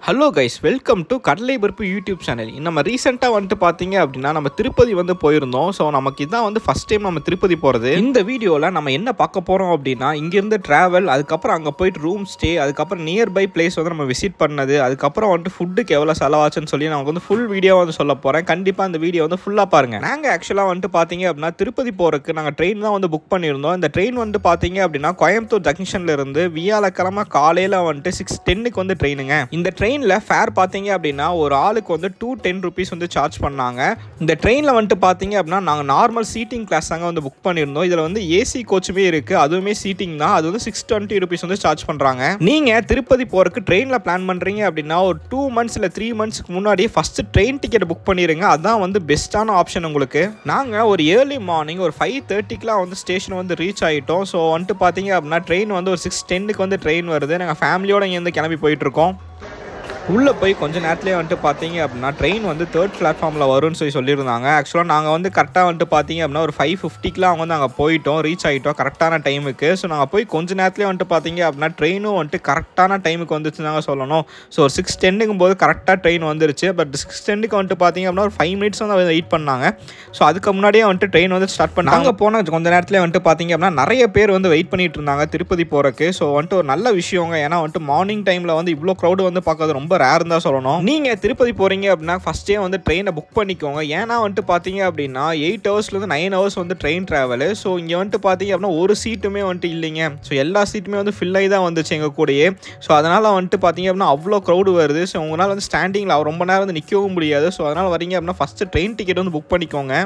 hello guys welcome to கடலை பருப்பு YouTube channel நம்ம ரீசெண்டாக வந்துட்டு பார்த்தீங்க அப்படின்னா நம்ம திருப்பதி வந்து போயிருந்தோம் ஸோ நமக்கு இதான் வந்து ஃபஸ்ட் டைம் நம்ம திருப்பதி போகிறது இந்த வீடியோவில் நம்ம என்ன பார்க்க போகிறோம் அப்படின்னா இங்கேருந்து ட்ராவல் அதுக்கப்புறம் அங்கே போயிட்டு ரூம் ஸ்டே அதுக்கப்புறம் நியர்பை பிளேஸ் வந்து நம்ம விசிட் பண்ணது அதுக்கப்புறம் வந்துட்டு ஃபுட்டுக்கு எவ்வளோ செலவாச்சுன்னு சொல்லி நமக்கு வந்து ஃபுல் வீடியோ வந்து சொல்ல போகிறேன் கண்டிப்பாக அந்த வீடியோ வந்து ஃபுல்லாக பாருங்கள் நாங்கள் ஆக்சுவலாக வந்துட்டு பார்த்தீங்க அப்படின்னா திருப்பதி போகிறதுக்கு நாங்கள் ட்ரெயின் தான் வந்து புக் பண்ணியிருந்தோம் இந்த ட்ரெயின் வந்துட்டு பார்த்தீங்க அப்படின்னா கோயம்புத்தூர் ஜங்ஷன்ல இருந்து வியாழக்கிழமை காலையில் வந்துட்டு சிக்ஸ் டென்னுக்கு வந்து ட்ரெயினுங்க இந்த ட்ரெயினில் ஃபேர் பார்த்தீங்க அப்படின்னா ஒரு ஆளுக்கு வந்து டூ டென் ருபீஸ் வந்து சார்ஜ் பண்ணாங்க இந்த ட்ரெயினில் வந்துட்டு பார்த்தீங்க அப்படின்னா நாங்கள் நார்மல் சீட்டிங் கிளாஸ் தாங்க வந்து புக் பண்ணியிருந்தோம் இதில் வந்து ஏசி கோச்சுமே இருக்குது அதுவுமே சீட்டிங் தான் அது வந்து சிக்ஸ் டுவெண்ட்டி ருபீஸ் வந்து சார்ஜ் பண்ணுறாங்க நீங்கள் திருப்பதி போகிறதுக்கு ட்ரெயினில் பிளான் பண்ணுறீங்க அப்படின்னா ஒரு டூ மந்த்ஸ் இல்லை த்ரீ மந்த்ஸ்க்கு முன்னாடி ஃபஸ்ட்டு ட்ரெயின் டிக்கெட் புக் பண்ணிடுங்க அதான் வந்து பெஸ்ட்டான ஆப்ஷன் உங்களுக்கு நாங்கள் ஒரு ஏர்லி மார்னிங் ஒரு ஃபைவ் தேர்ட்டிக்கெலாம் வந்து ஸ்டேஷன் வந்து ரீச் ஆகிட்டோம் ஸோ வந்துட்டு பார்த்தீங்க அப்படின்னா ட்ரெயின் வந்து ஒரு சிக்ஸ் டென்னுக்கு வந்து ட்ரெயின் வருது நாங்கள் ஃபேமிலியோட இங்கேருந்து கிளம்பி போயிட்டுருக்கோம் உள்ளே போய் கொஞ்ச நேரத்துலேயே வந்துட்டு பார்த்தீங்க அப்படின்னா ட்ரெயின் வந்து தேர்ட் பிளாட்ஃபார்மில் வரும்னு சொல்லி சொல்லியிருந்தாங்க ஆக்சுவலாக நாங்கள் வந்து கரெக்டாக வந்துட்டு பார்த்தீங்க அப்படின்னா ஒரு ஃபைவ் ஃபிஃப்டிக்கெலாம் அவங்க வந்து அங்கே போயிட்டோம் ரீச் ஆகிட்டோம் கரெக்டான டைமுக்கு ஸோ நாங்கள் போய் கொஞ்ச நேரத்துலேயே வந்துட்டு பார்த்தீங்க அப்படின்னா ட்ரெயினும் வந்துட்டு கரெக்டான டைமுக்கு வந்துச்சு நாங்கள் சொல்லணும் ஸோ ஒரு சிக்ஸ் டென்னுக்கும் போது கரெக்டாக ட்ரெயின் வந்துருச்சு பட் சிக்ஸ் டென்னுக்கு வந்துட்டு பார்த்தீங்க அப்படின்னா ஒரு ஃபைவ் மினிட்ஸ் வந்து வெயிட் பண்ணாங்க ஸோ அதுக்கு முன்னாடியே வந்துட்டு ட்ரெயின் வந்து ஸ்டார்ட் பண்ணாங்க அங்கே போன கொஞ்ச நேரத்தில் வந்துட்டு பார்த்தீங்க அப்படின்னா நிறைய பேர் வந்து வெயிட் பண்ணிட்டு இருந்தாங்க திருப்பதி போகிறக்கு ஸோ வந்துட்டு ஒரு நல்ல விஷயங்க ஏன்னா வந்துட்டு மார்னிங் டைமில் வந்து இவ்வளோ க்ரௌடு வந்து பார்க்கறது ரொம்ப ரேர் தான் சொல்லணும் நீங்கள் திருப்பதி போகிறீங்க அப்படின்னா ஃபஸ்ட்டே வந்து ட்ரெயினை புக் பண்ணிக்கோங்க ஏன்னா வந்துட்டு பார்த்தீங்க அப்படின்னா எயிட் ஹவர்ஸ்லேருந்து நைன் ஹவர்ஸ் வந்து ட்ரெயின் ட்ராவல் ஸோ இங்கே வந்துட்டு பார்த்தீங்க அப்படின்னா ஒரு சீட்டுமே வந்துட்டு இல்லைங்க ஸோ எல்லா சீட்டுமே வந்து ஃபில் ஆகி தான் வந்துச்சு எங்கள் கூடயே ஸோ அதனால் வந்துட்டு பார்த்தீங்க அப்படின்னா அவ்வளோ க்ரௌடு வருது ஸோ உங்களால் வந்து ஸ்டாண்டிங்கில் ரொம்ப நேரம் வந்து நிற்கவும் முடியாது ஸோ அதனால் வரீங்க அப்படின்னா ஃபஸ்ட்டு ட்ரெயின் டிக்கெட் வந்து புக் பண்ணிக்கோங்க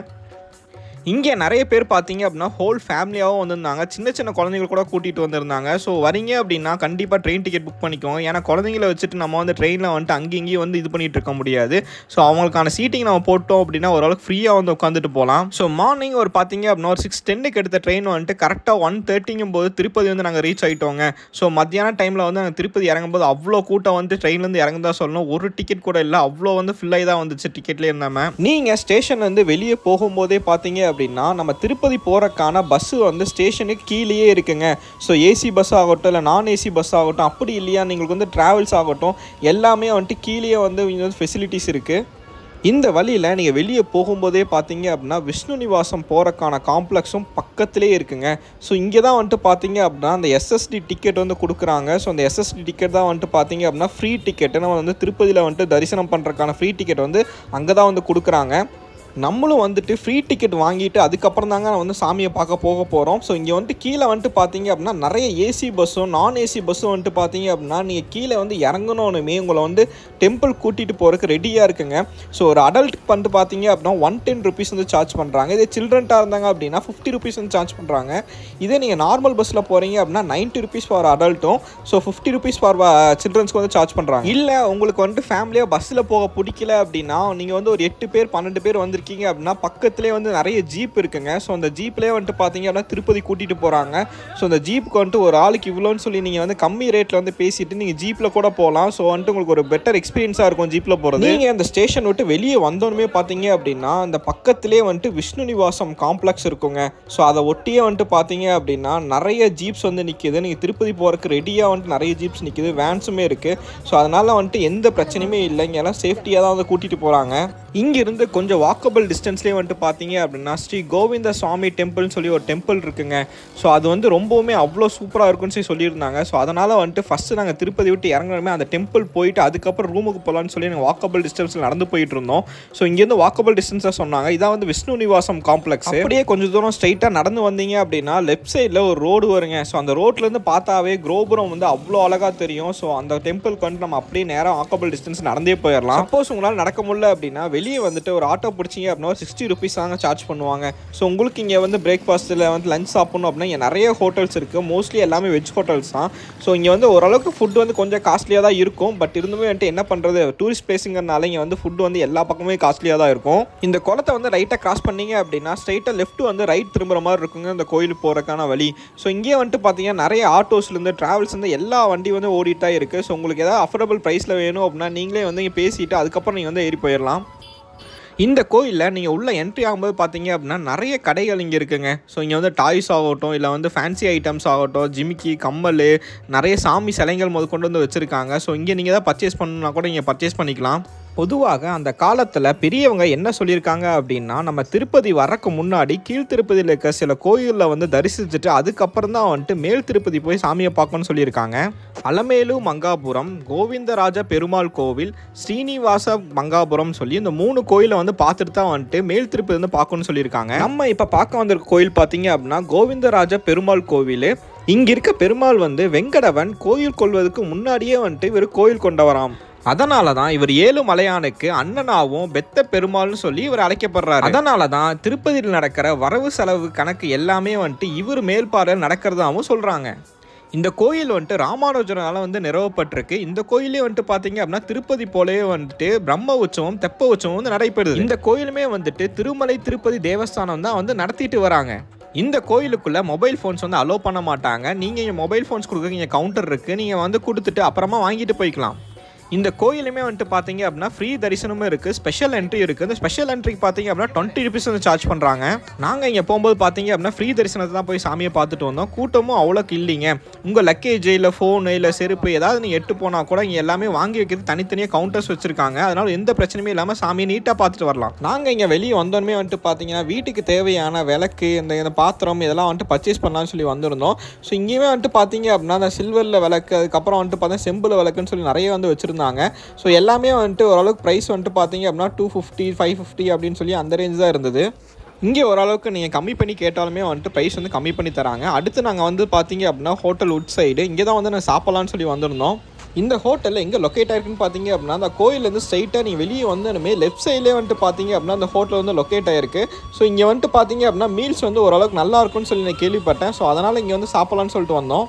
இங்கே நிறைய பேர் பார்த்தீங்க அப்படின்னா ஹோல் ஃபேமிலியாகவும் வந்திருந்தாங்க சின்ன சின்ன குழந்தைகள் கூட கூட்டிகிட்டு வந்திருந்தாங்க ஸோ வரீங்க அப்படின்னா கண்டிப்பாக ட்ரெயின் டிக்கெட் புக் பண்ணிக்கோங்க ஏன்னா குழந்தைங்கள வச்சுட்டு நம்ம வந்து ட்ரெயினில் வந்துட்டு அங்கேயும் இங்கேயும் வந்து இது பண்ணிட்டு இருக்க முடியாது ஸோ அவங்களுக்கான சீட்டிங் நம்ம போட்டோம் அப்படின்னா ஓரளவுக்கு ஃப்ரீயாக வந்து உட்காந்துட்டு போகலாம் ஸோ மார்னிங் ஒரு பார்த்தீங்க அப்படின்னா ஒரு சிக்ஸ் டென்னுக்கு எடுத்த ட்ரெயின் வந்துட்டு கரெக்டாக ஒன் தேர்ட்டிங்கும் போது திருப்பதி வந்து நாங்கள் ரீச் ஆகிட்டோங்க ஸோ மத்தியான டைமில் வந்து நாங்கள் திருப்பதி இறங்கும்போது அவ்வளோ கூட்டம் வந்து ட்ரெயின்லேருந்து இறங்குதா சொல்லணும் ஒரு டிக்கெட் கூட இல்லை அவ்வளோ வந்து ஃபில் ஆகி தான் வந்துச்சு டிக்கெட்லேயே இருந்தாமல் நீங்கள் ஸ்டேஷன் வந்து வெளியே போகும்போதே பார்த்தீங்க அப்படின்னா நம்ம திருப்பதி போகிறக்கான பஸ்ஸு வந்து ஸ்டேஷனுக்கு கீழேயே இருக்குங்க ஸோ ஏசி பஸ் ஆகட்டும் இல்லை நான் ஏசி பஸ் ஆகட்டும் அப்படி இல்லையா നിങ്ങൾക്ക് வந்து ட்ராவல்ஸ் ஆகட்டும் எல்லாமே வந்துட்டு கீழேயே வந்து ஃபெசிலிட்டிஸ் இருக்குது இந்த வழியில் நீங்கள் வெளியே போகும்போதே பார்த்தீங்க அப்படின்னா விஷ்ணு நிவாசம் போகிறக்கான காம்ப்ளெக்ஸும் பக்கத்திலே இருக்குங்க ஸோ இங்கே தான் வந்துட்டு பார்த்தீங்க அப்படின்னா அந்த எஸ்எஸ்டி டிக்கெட் வந்து கொடுக்குறாங்க ஸோ அந்த எஸ்எஸ்டி டிக்கெட் தான் வந்துட்டு பார்த்தீங்க அப்படின்னா ஃப்ரீ டிக்கெட்டு நம்ம வந்து திருப்பதியில் வந்துட்டு தரிசனம் பண்ணுறக்கான ஃப்ரீ டிக்கெட் வந்து அங்கே தான் வந்து கொடுக்குறாங்க நம்மளும் வந்துட்டு ஃப்ரீ டிக்கெட் வாங்கிட்டு அதுக்கப்புறம் தாங்க வந்து சாமியை பார்க்க போக போகிறோம் ஸோ இங்கே வந்துட்டு கீழே வந்துட்டு பார்த்தீங்க அப்படின்னா நிறைய ஏசி பஸ்ஸும் நான் ஏசி பஸ்ஸும் வந்துட்டு பார்த்தீங்க அப்படின்னா நீங்கள் கீழே வந்து இறங்கணுமே உங்களை வந்து டெம்பிள் கூட்டிகிட்டு போகிறதுக்கு ரெடியாக இருக்குங்க ஸோ ஒரு அடல்ட்டுக்கு வந்துட்டு பார்த்தீங்க அப்படின்னா ஒன் டென் ருபீஸ் வந்து சார்ஜ் பண்ணுறாங்க இதே சில்ட்ரன்ட்டாக இருந்தாங்க அப்படின்னா ஃபிஃப்டி ருபீஸ் வந்து சார்ஜ் பண்ணுறாங்க இதே நீங்கள் நார்மல் பஸ்ஸில் போகிறீங்க அப்படின்னா நைன்ட்டி ருபீஸ் ஃபார் அடல்ட்டும் ஸோ ஃபிஃப்டி ருபீஸ் ஃபார் சில்ட்ரன்ஸ்க்கு வந்து சார்ஜ் பண்ணுறாங்க இல்லை உங்களுக்கு வந்துட்டு ஃபேமிலியாக பஸ்ஸில் போக பிடிக்கல அப்படின்னா நீங்கள் வந்து ஒரு எட்டு பேர் பன்னெண்டு பேர் வந்திருக்கீங்க இருக்கீங்க அப்படின்னா பக்கத்துலேயே வந்து நிறைய ஜீப் இருக்குங்க ஸோ அந்த ஜீப்லேயே வந்துட்டு பார்த்தீங்க அப்படின்னா திருப்பதி கூட்டிகிட்டு போகிறாங்க ஸோ அந்த ஜீப்புக்கு வந்துட்டு ஒரு ஆளுக்கு இவ்வளோன்னு சொல்லி நீங்கள் வந்து கம்மி ரேட்டில் வந்து பேசிட்டு நீங்கள் ஜீப்பில் கூட போகலாம் ஸோ வந்துட்டு உங்களுக்கு ஒரு பெட்டர் எக்ஸ்பீரியன்ஸாக இருக்கும் ஜீப்பில் போகிறது நீங்கள் அந்த ஸ்டேஷன் விட்டு வெளியே வந்தோன்னே பார்த்தீங்க அப்படின்னா அந்த பக்கத்துலேயே வந்துட்டு விஷ்ணு நிவாசம் காம்ப்ளெக்ஸ் இருக்குங்க ஸோ அதை ஒட்டியே வந்துட்டு பார்த்தீங்க அப்படின்னா நிறைய ஜீப்ஸ் வந்து நிற்கிது நீங்கள் திருப்பதி போகிறதுக்கு ரெடியாக வந்துட்டு நிறைய ஜீப்ஸ் நிற்கிது வேன்ஸுமே இருக்குது ஸோ அதனால் வந்துட்டு எந்த பிரச்சனையுமே இல்லை இங்கே எல்லாம் சேஃப்டியாக தான் வந்து கூட்டிகிட்டு போகிறாங்க இங்கிருந்து கொஞ்சம் வாக்கபிள் டிஸ்டன்ஸ்லேயே வந்துட்டு பார்த்தீங்க அப்படின்னா ஸ்ரீ கோவிந்த சுவாமி டெம்பிள்னு சொல்லி ஒரு டெம்பிள் இருக்குங்க ஸோ அது வந்து ரொம்பவுமே அவ்வளோ சூப்பராக இருக்குன்னு சொல்லி சொல்லியிருந்தாங்க ஸோ அதனால் வந்துட்டு ஃபஸ்ட்டு நாங்கள் திருப்பதி விட்டு இறங்குறமே அந்த டெம்பிள் போயிட்டு அதுக்கப்புறம் ரூமுக்கு போகலான்னு சொல்லி நாங்கள் வாக்கபிள் டிஸ்டன்ஸில் நடந்து போயிட்டு இருந்தோம் ஸோ இங்கேருந்து வாக்கபிள் டிஸ்டன்ஸாக சொன்னாங்க இதான் வந்து விஷ்ணு நிவாசம் காம்ப்ளெக்ஸ் அப்படியே கொஞ்சம் தூரம் ஸ்ட்ரைட்டாக நடந்து வந்தீங்க அப்படின்னா லெஃப்ட் சைடில் ஒரு ரோடு வருங்க ஸோ அந்த ரோட்லேருந்து பார்த்தாவே கோபுரம் வந்து அவ்வளோ அழகாக தெரியும் ஸோ அந்த டெம்பிளுக்கு வந்து நம்ம அப்படியே நேராக வாக்கபிள் டிஸ்டன்ஸ் நடந்தே போயிடலாம் சப்போஸ் உங்களால் நடக்க முடியல அப்படின்னா வெளியே வந்துட்டு ஒரு ஆட்டோ பிடிச்சிங்க அப்படின்னா ஒரு சிக்ஸ்டி ருபீஸ் தாங்க சார்ஜ் பண்ணுவாங்க ஸோ உங்களுக்கு இங்கே வந்து பிரேக்ஃபாஸ்ட்டில் வந்து லஞ்ச் சாப்பிட்ணும் அப்படின்னா இங்கே நிறைய ஹோட்டல்ஸ் இருக்குது மோஸ்ட்லி எல்லாமே வெஜ் ஹோட்டல்ஸ் தான் ஸோ இங்கே வந்து ஓரளவுக்கு ஃபுட் வந்து கொஞ்சம் காஸ்ட்லியாக தான் இருக்கும் பட் இருந்துமே வந்துட்டு என்ன பண்ணுறது டூரிஸ்ட் பிளேஸுங்கிறனால இங்கே வந்து ஃபுட் வந்து எல்லா பக்கமே காஸ்ட்லியாக தான் இருக்கும் இந்த குளத்தை வந்து ரைட்டாக கிராஸ் பண்ணீங்க அப்படின்னா ஸ்ட்ரைட்டாக லெஃப்ட் வந்து ரைட் திரும்புற மாதிரி இருக்குங்க இந்த கோயிலுக்கு போகிறக்கான வழி ஸோ இங்கேயே வந்துட்டு பார்த்தீங்கன்னா நிறைய ஆட்டோஸ்லேருந்து ட்ராவல்ஸ் வந்து எல்லா வண்டி வந்து ஓடிட்டு தான் இருக்குது ஸோ உங்களுக்கு ஏதாவது அஃபோர்டபுள் ப்ரைஸில் வேணும் அப்படின்னா நீங்களே வந்து இங்கே பேசிட்டு அதுக்கப்புறம் நீங்கள் வந்து ஏறி போயிடலாம் இந்த கோயிலில் நீங்கள் உள்ள என்ட்ரி ஆகும்போது பார்த்தீங்க அப்படின்னா நிறைய கடைகள் இங்கே இருக்குங்க ஸோ இங்கே வந்து டாய்ஸ் ஆகட்டும் இல்லை வந்து ஃபேன்சி ஐட்டம்ஸ் ஆகட்டும் ஜிமிக்கி கம்மல் நிறைய சாமி சிலைகள் முதல் கொண்டு வந்து வச்சுருக்காங்க ஸோ இங்கே நீங்கள் தான் பர்ச்சேஸ் பண்ணணும்னா கூட இங்கே பர்ச்சேஸ் பண்ணிக்கலாம் பொதுவாக அந்த காலத்தில் பெரியவங்க என்ன சொல்லியிருக்காங்க அப்படின்னா நம்ம திருப்பதி வரக்கு முன்னாடி கீழ் திருப்பதியில் இருக்க சில கோயிலில் வந்து தரிசிச்சுட்டு அதுக்கப்புறம் தான் வந்துட்டு மேல் திருப்பதி போய் சாமியை பார்க்கணும்னு சொல்லியிருக்காங்க அலமேலு மங்காபுரம் கோவிந்தராஜ பெருமாள் கோவில் ஸ்ரீனிவாச மங்காபுரம் சொல்லி இந்த மூணு கோயிலை வந்து பார்த்துட்டு தான் வந்துட்டு மேல் திருப்பதி வந்து பார்க்கணும்னு சொல்லியிருக்காங்க நம்ம இப்போ பார்க்க வந்திருக்க கோயில் பார்த்தீங்க அப்படின்னா கோவிந்தராஜ பெருமாள் கோவில் இங்க இருக்க பெருமாள் வந்து வெங்கடவன் கோயில் கொள்வதற்கு முன்னாடியே வந்துட்டு இவர் கோயில் கொண்டவராம் அதனால தான் இவர் ஏழு மலையானுக்கு அண்ணனாவும் பெத்த பெருமாள்னு சொல்லி இவர் அழைக்கப்படுறாரு அதனால தான் திருப்பதியில் நடக்கிற வரவு செலவு கணக்கு எல்லாமே வந்துட்டு இவர் மேல்பாறையில் நடக்கிறதாவும் சொல்றாங்க இந்த கோயில் வந்துட்டு ராமானுஜனால வந்து நிறுவப்பட்டிருக்கு இந்த கோயிலே வந்துட்டு பார்த்தீங்க அப்படின்னா திருப்பதி போலவே வந்துட்டு பிரம்ம உற்சவம் தெப்ப உற்சவம் வந்து நடைபெறுது இந்த கோயிலுமே வந்துட்டு திருமலை திருப்பதி தேவஸ்தானம் தான் வந்து நடத்திட்டு வராங்க இந்த கோயிலுக்குள்ள மொபைல் ஃபோன்ஸ் வந்து அலோவ் பண்ண மாட்டாங்க நீங்கள் இங்கே மொபைல் ஃபோன்ஸ் கொடுக்க இங்கே கவுண்டர் இருக்குது நீங்கள் வந்து கொடுத்துட்டு அப்புறமா வாங்கிட்டு போய்க்கலாம் இந்த கோயிலுமே வந்துட்டு பார்த்தீங்க அப்படின்னா ஃப்ரீ தரிசனமும் இருக்குது ஸ்பெஷல் என்ட்ரி இருக்குது இந்த ஸ்பெஷல் என்ட்ரிக்கு பார்த்தீங்க அப்படின்னா டுவெண்ட்டி ருபீஸ் வந்து சார்ஜ் பண்ணுறாங்க நாங்கள் இங்கே போகும்போது பார்த்தீங்க அப்படின்னா ஃப்ரீ தரிசனத்தை தான் போய் சாமியை பார்த்துட்டு வந்தோம் கூட்டமும் அவ்வளோக்கு இல்லைங்க உங்கள் லக்கேஜ் இல்லை ஃபோனு இல்லை செருப்பு ஏதாவது நீங்கள் எட்டு போனால் கூட இங்கே எல்லாமே வாங்கி வைக்கிறது தனித்தனியாக கவுண்டர்ஸ் வச்சுருக்காங்க அதனால் எந்த பிரச்சனையுமே இல்லாமல் சாமியை நீட்டாக பார்த்துட்டு வரலாம் நாங்கள் இங்கே வெளியே வந்தோடனே வந்துட்டு பார்த்தீங்கன்னா வீட்டுக்கு தேவையான விளக்கு இந்த இந்த பாத்திரம் இதெல்லாம் வந்துட்டு பர்ச்சேஸ் பண்ணலாம்னு சொல்லி வந்திருந்தோம் ஸோ இங்கேயுமே வந்துட்டு பார்த்தீங்க அப்படின்னா அந்த சில்வரில் விளக்கு அதுக்கப்புறம் வந்துட்டு பார்த்தா செம்பில் விளக்குன்னு சொல்லி நிறைய வந்து வச்சுருந்தாங்க ஸோ எல்லாமே வந்துட்டு ஓரளவுக்கு ப்ரைஸ் வந்துட்டு பார்த்தீங்க அப்படின்னா டூ ஃபிஃப்டி ஃபைவ் ஃபிஃப்டி அப்படின்னு சொல்லி அந்த ரேஞ்ச் தான் இருந்தது இங்கே ஓரளவுக்கு நீங்கள் கம்மி பண்ணி கேட்டாலுமே வந்துட்டு ப்ரைஸ் வந்து கம்மி பண்ணி தராங்க அடுத்து நாங்கள் வந்து பார்த்தீங்க அப்படின்னா ஹோட்டல் உட் சைடு இங்கே தான் வந்து நான் சாப்பிட்லான்னு சொல்லி வந்திருந்தோம் இந்த ஹோட்டலில் எங்கே லொக்கேட் ஆயிருக்குன்னு பார்த்தீங்க அப்படின்னா அந்த கோயிலேருந்து ஸ்ட்ரைட்டாக நீங்கள் வெளியே வந்தனுமே லெஃப்ட் சைட்லேயே வந்துட்டு பார்த்தீங்க அப்படின்னா அந்த ஹோட்டல் வந்து லொக்கேட் ஆயிருக்கு ஸோ இங்கே வந்துட்டு பார்த்தீங்க அப்படின்னா மீல்ஸ் வந்து ஓரளவுக்கு நல்லா இருக்கும்னு சொல்லி நான் கேள்விப்பட்டேன் ஸோ அதனால் இங்கே வந்து சாப்பிட்லான்னு சொல்லிட்டு வந்தோம்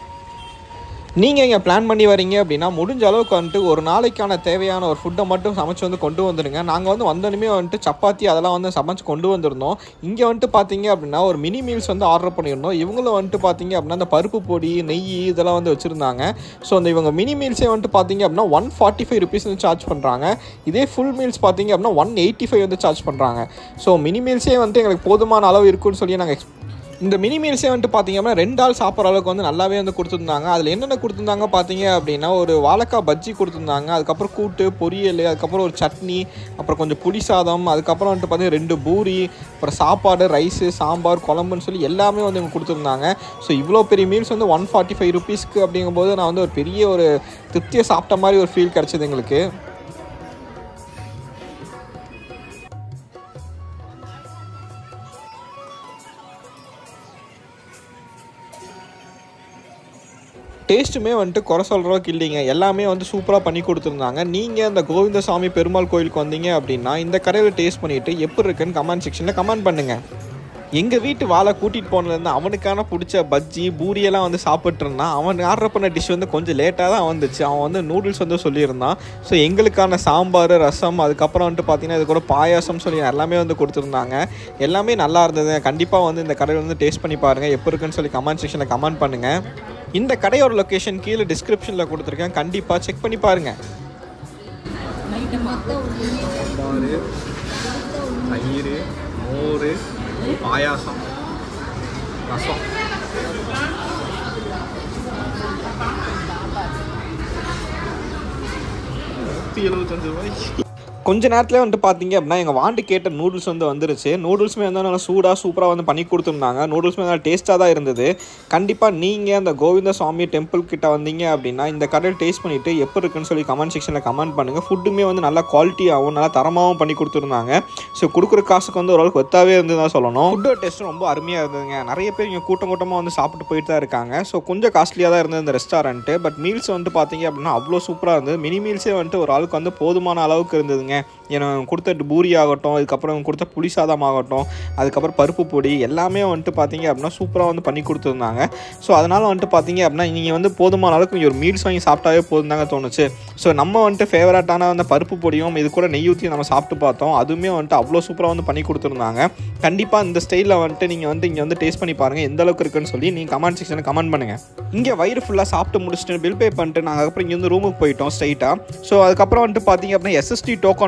நீங்கள் இங்கே பிளான் பண்ணி வரீங்க அப்படின்னா முடிஞ்ச அளவுக்கு வந்துட்டு ஒரு நாளைக்கான தேவையான ஒரு ஃபுட்டை மட்டும் சமைச்சு வந்து கொண்டு வந்துடுங்க நாங்கள் வந்து வந்தோடனே வந்துட்டு சப்பாத்தி அதெல்லாம் வந்து சமைச்சு கொண்டு வந்திருந்தோம் இங்கே வந்துட்டு பார்த்தீங்க அப்படின்னா ஒரு மினி மீல்ஸ் வந்து ஆர்டர் பண்ணியிருந்தோம் இவங்களும் வந்துட்டு பார்த்தீங்க அப்படின்னா அந்த பருப்பு பொடி நெய் இதெல்லாம் வந்து வச்சுருந்தாங்க ஸோ அந்த இவங்க மினி மீல்ஸே வந்துட்டு பார்த்தீங்க அப்படின்னா ஒன் ஃபார்ட்டி ஃபைவ் ருபீஸ் வந்து சார்ஜ் பண்ணுறாங்க இதே ஃபுல் மீல்ஸ் பார்த்தீங்க அப்படின்னா ஒன் எயிட்டி ஃபைவ் வந்து சார்ஜ் பண்ணுறாங்க ஸோ மினி மீல்ஸே வந்துட்டு எங்களுக்கு போதுமான அளவு இருக்குன்னு சொல்லி நாங்கள் இந்த மினி மீல்ஸே வந்துட்டு பார்த்தீங்க அப்படின்னா ரெண்டு ஆள் சாப்பிட்ற அளவுக்கு வந்து நல்லாவே வந்து கொடுத்துருந்தாங்க அதில் என்னென்ன கொடுத்துருந்தாங்க பார்த்தீங்க அப்படின்னா ஒரு வாழைக்காய் பஜ்ஜி கொடுத்துருந்தாங்க அதுக்கப்புறம் கூட்டு பொரியல் அதுக்கப்புறம் ஒரு சட்னி அப்புறம் கொஞ்சம் புளி சாதம் அதுக்கப்புறம் வந்துட்டு பார்த்தீங்கன்னா ரெண்டு பூரி அப்புறம் சாப்பாடு ரைஸு சாம்பார் குழம்புன்னு சொல்லி எல்லாமே வந்து இவங்க கொடுத்துருந்தாங்க ஸோ இவ்வளோ பெரிய மீல்ஸ் வந்து ஒன் ஃபார்ட்டி ஃபைவ் ருபீஸ்க்கு அப்படிங்கும்போது நான் வந்து ஒரு பெரிய ஒரு திருப்தியை சாப்பிட்ட மாதிரி ஒரு ஃபீல் கிடச்சிது எங்களுக்கு டேஸ்ட்டுமே வந்துட்டு குறை சொல்கிற அளவுக்கு இல்லைங்க எல்லாமே வந்து சூப்பராக பண்ணி கொடுத்துருந்தாங்க நீங்கள் அந்த கோவிந்தசாமி பெருமாள் கோயிலுக்கு வந்தீங்க அப்படின்னா இந்த கடையில் டேஸ்ட் பண்ணிவிட்டு எப்படி இருக்குன்னு கமெண்ட் செக்ஷனில் கமெண்ட் பண்ணுங்கள் எங்கள் வீட்டு வாழை கூட்டிகிட்டு போனதுலேருந்து அவனுக்கான பிடிச்ச பஜ்ஜி பூரியெல்லாம் வந்து சாப்பிட்டு இருந்தான் அவன் ஆர்டர் பண்ண டிஷ் வந்து கொஞ்சம் லேட்டாக தான் வந்துச்சு அவன் வந்து நூடுல்ஸ் வந்து சொல்லியிருந்தான் ஸோ எங்களுக்கான சாம்பார் ரசம் அதுக்கப்புறம் வந்துட்டு பார்த்தீங்கன்னா இது கூட பாயாசம் சொல்லி எல்லாமே வந்து கொடுத்துருந்தாங்க எல்லாமே நல்லா இருந்தது கண்டிப்பாக வந்து இந்த கடையில் வந்து டேஸ்ட் பண்ணி பாருங்கள் எப்படி இருக்குன்னு சொல்லி கமெண்ட் செக்ஷனில் கமெண்ட் பண்ணுங்கள் இந்த கடையோட லொக்கேஷன் கீழே டிஸ்கிரிப்ஷனில் கொடுத்துருக்கேன் கண்டிப்பாக செக் பண்ணி பாருங்கள் சாம்பார் தயிர் மோர் பாயாசம் ரசம் நூற்றி எழுபத்தஞ்சு ரூபாய் கொஞ்ச நேரத்தில் வந்துட்டு பார்த்தீங்க அப்படின்னா எங்கள் வாண்டு கேட்ட நூடுல்ஸ் வந்து வந்துருச்சு நூடுல்ஸுமே வந்து நல்லா சூடாக சூப்பராக வந்து பண்ணி கொடுத்துருந்தாங்க நூடுல்ஸுமே நல்லா டேஸ்ட்டாக தான் இருந்தது கண்டிப்பாக நீங்கள் அந்த கோவிந்த சுவாமி டெம்பிள் கிட்ட வந்தீங்க அப்படின்னா இந்த கடையில் டேஸ்ட் பண்ணிவிட்டு எப்படி இருக்குன்னு சொல்லி கமெண்ட் செக்ஷனில் கமெண்ட் பண்ணுங்கள் ஃபுட்டுமே வந்து நல்லா குவாலிட்டியாகவும் நல்லா தரமாகவும் பண்ணி கொடுத்துருந்தாங்க ஸோ கொடுக்குற காசுக்கு வந்து ஓரளவுக்கு ஒத்தாவே இருந்து தான் சொல்லணும் ஃபுட்டோட டேஸ்ட் ரொம்ப அருமையாக இருந்ததுங்க நிறைய பேர் இங்கே கூட்டம் கூட்டமாக வந்து சாப்பிட்டு போயிட்டு தான் இருக்காங்க ஸோ கொஞ்சம் காஸ்ட்லியாக தான் இருந்தது இந்த ரெஸ்டாரண்ட்டு பட் மீல்ஸ் வந்து பார்த்தீங்க அப்படின்னா அவ்வளோ சூப்பராக இருந்தது மினி மீல்ஸே வந்துட்டு ஒரு ஆளுக்கு வந்து போதுமான அளவுக்கு இருந்ததுங்க ஏன்னா கொடுத்த பூரி ஆகட்டும் அதுக்கப்புறம் கொடுத்த புளி சாதம் ஆகட்டும் அதுக்கப்புறம் பருப்பு பொடி எல்லாமே வந்துட்டு பார்த்தீங்க அப்படின்னா சூப்பராக வந்து பண்ணி கொடுத்துருந்தாங்க ஸோ அதனால் வந்துட்டு பார்த்தீங்க அப்படின்னா நீங்கள் வந்து போதுமான அளவுக்கு இங்க ஒரு மீல்ஸ் வாங்கி சாப்பிட்டாவே போதும் தாங்க தோணுச்சு ஸோ நம்ம வந்துட்டு ஃபேவரட்டான அந்த பருப்பு பொடியும் இது கூட நெய் ஊற்றி நம்ம சாப்பிட்டு பார்த்தோம் அதுவுமே வந்துட்டு அவ்வளோ சூப்பராக வந்து பண்ணி கொடுத்துருந்தாங்க கண்டிப்பாக இந்த ஸ்டைலில் வந்துட்டு நீங்கள் வந்து இங்கே வந்து டேஸ்ட் பண்ணி பாருங்கள் எந்த அளவுக்கு இருக்குன்னு சொல்லி நீங்கள் கமெண்ட் செக்ஷனில் கமெண்ட் பண்ணுங்கள் இங்கே வயிறு ஃபுல்லாக சாப்பிட்டு முடிச்சுட்டு பில் பே பண்ணிட்டு நாங்கள் அதுக்கப்புறம் இங்கேருந்து ரூமுக்கு போயிட்டோம் ஸ்ட்ரைட்டாக ஸோ அதுக்கப்புறம் வந்துட்டு பார்த்தீங்க அப்படின்னா எஸ்எஸ்டி டோக்கன்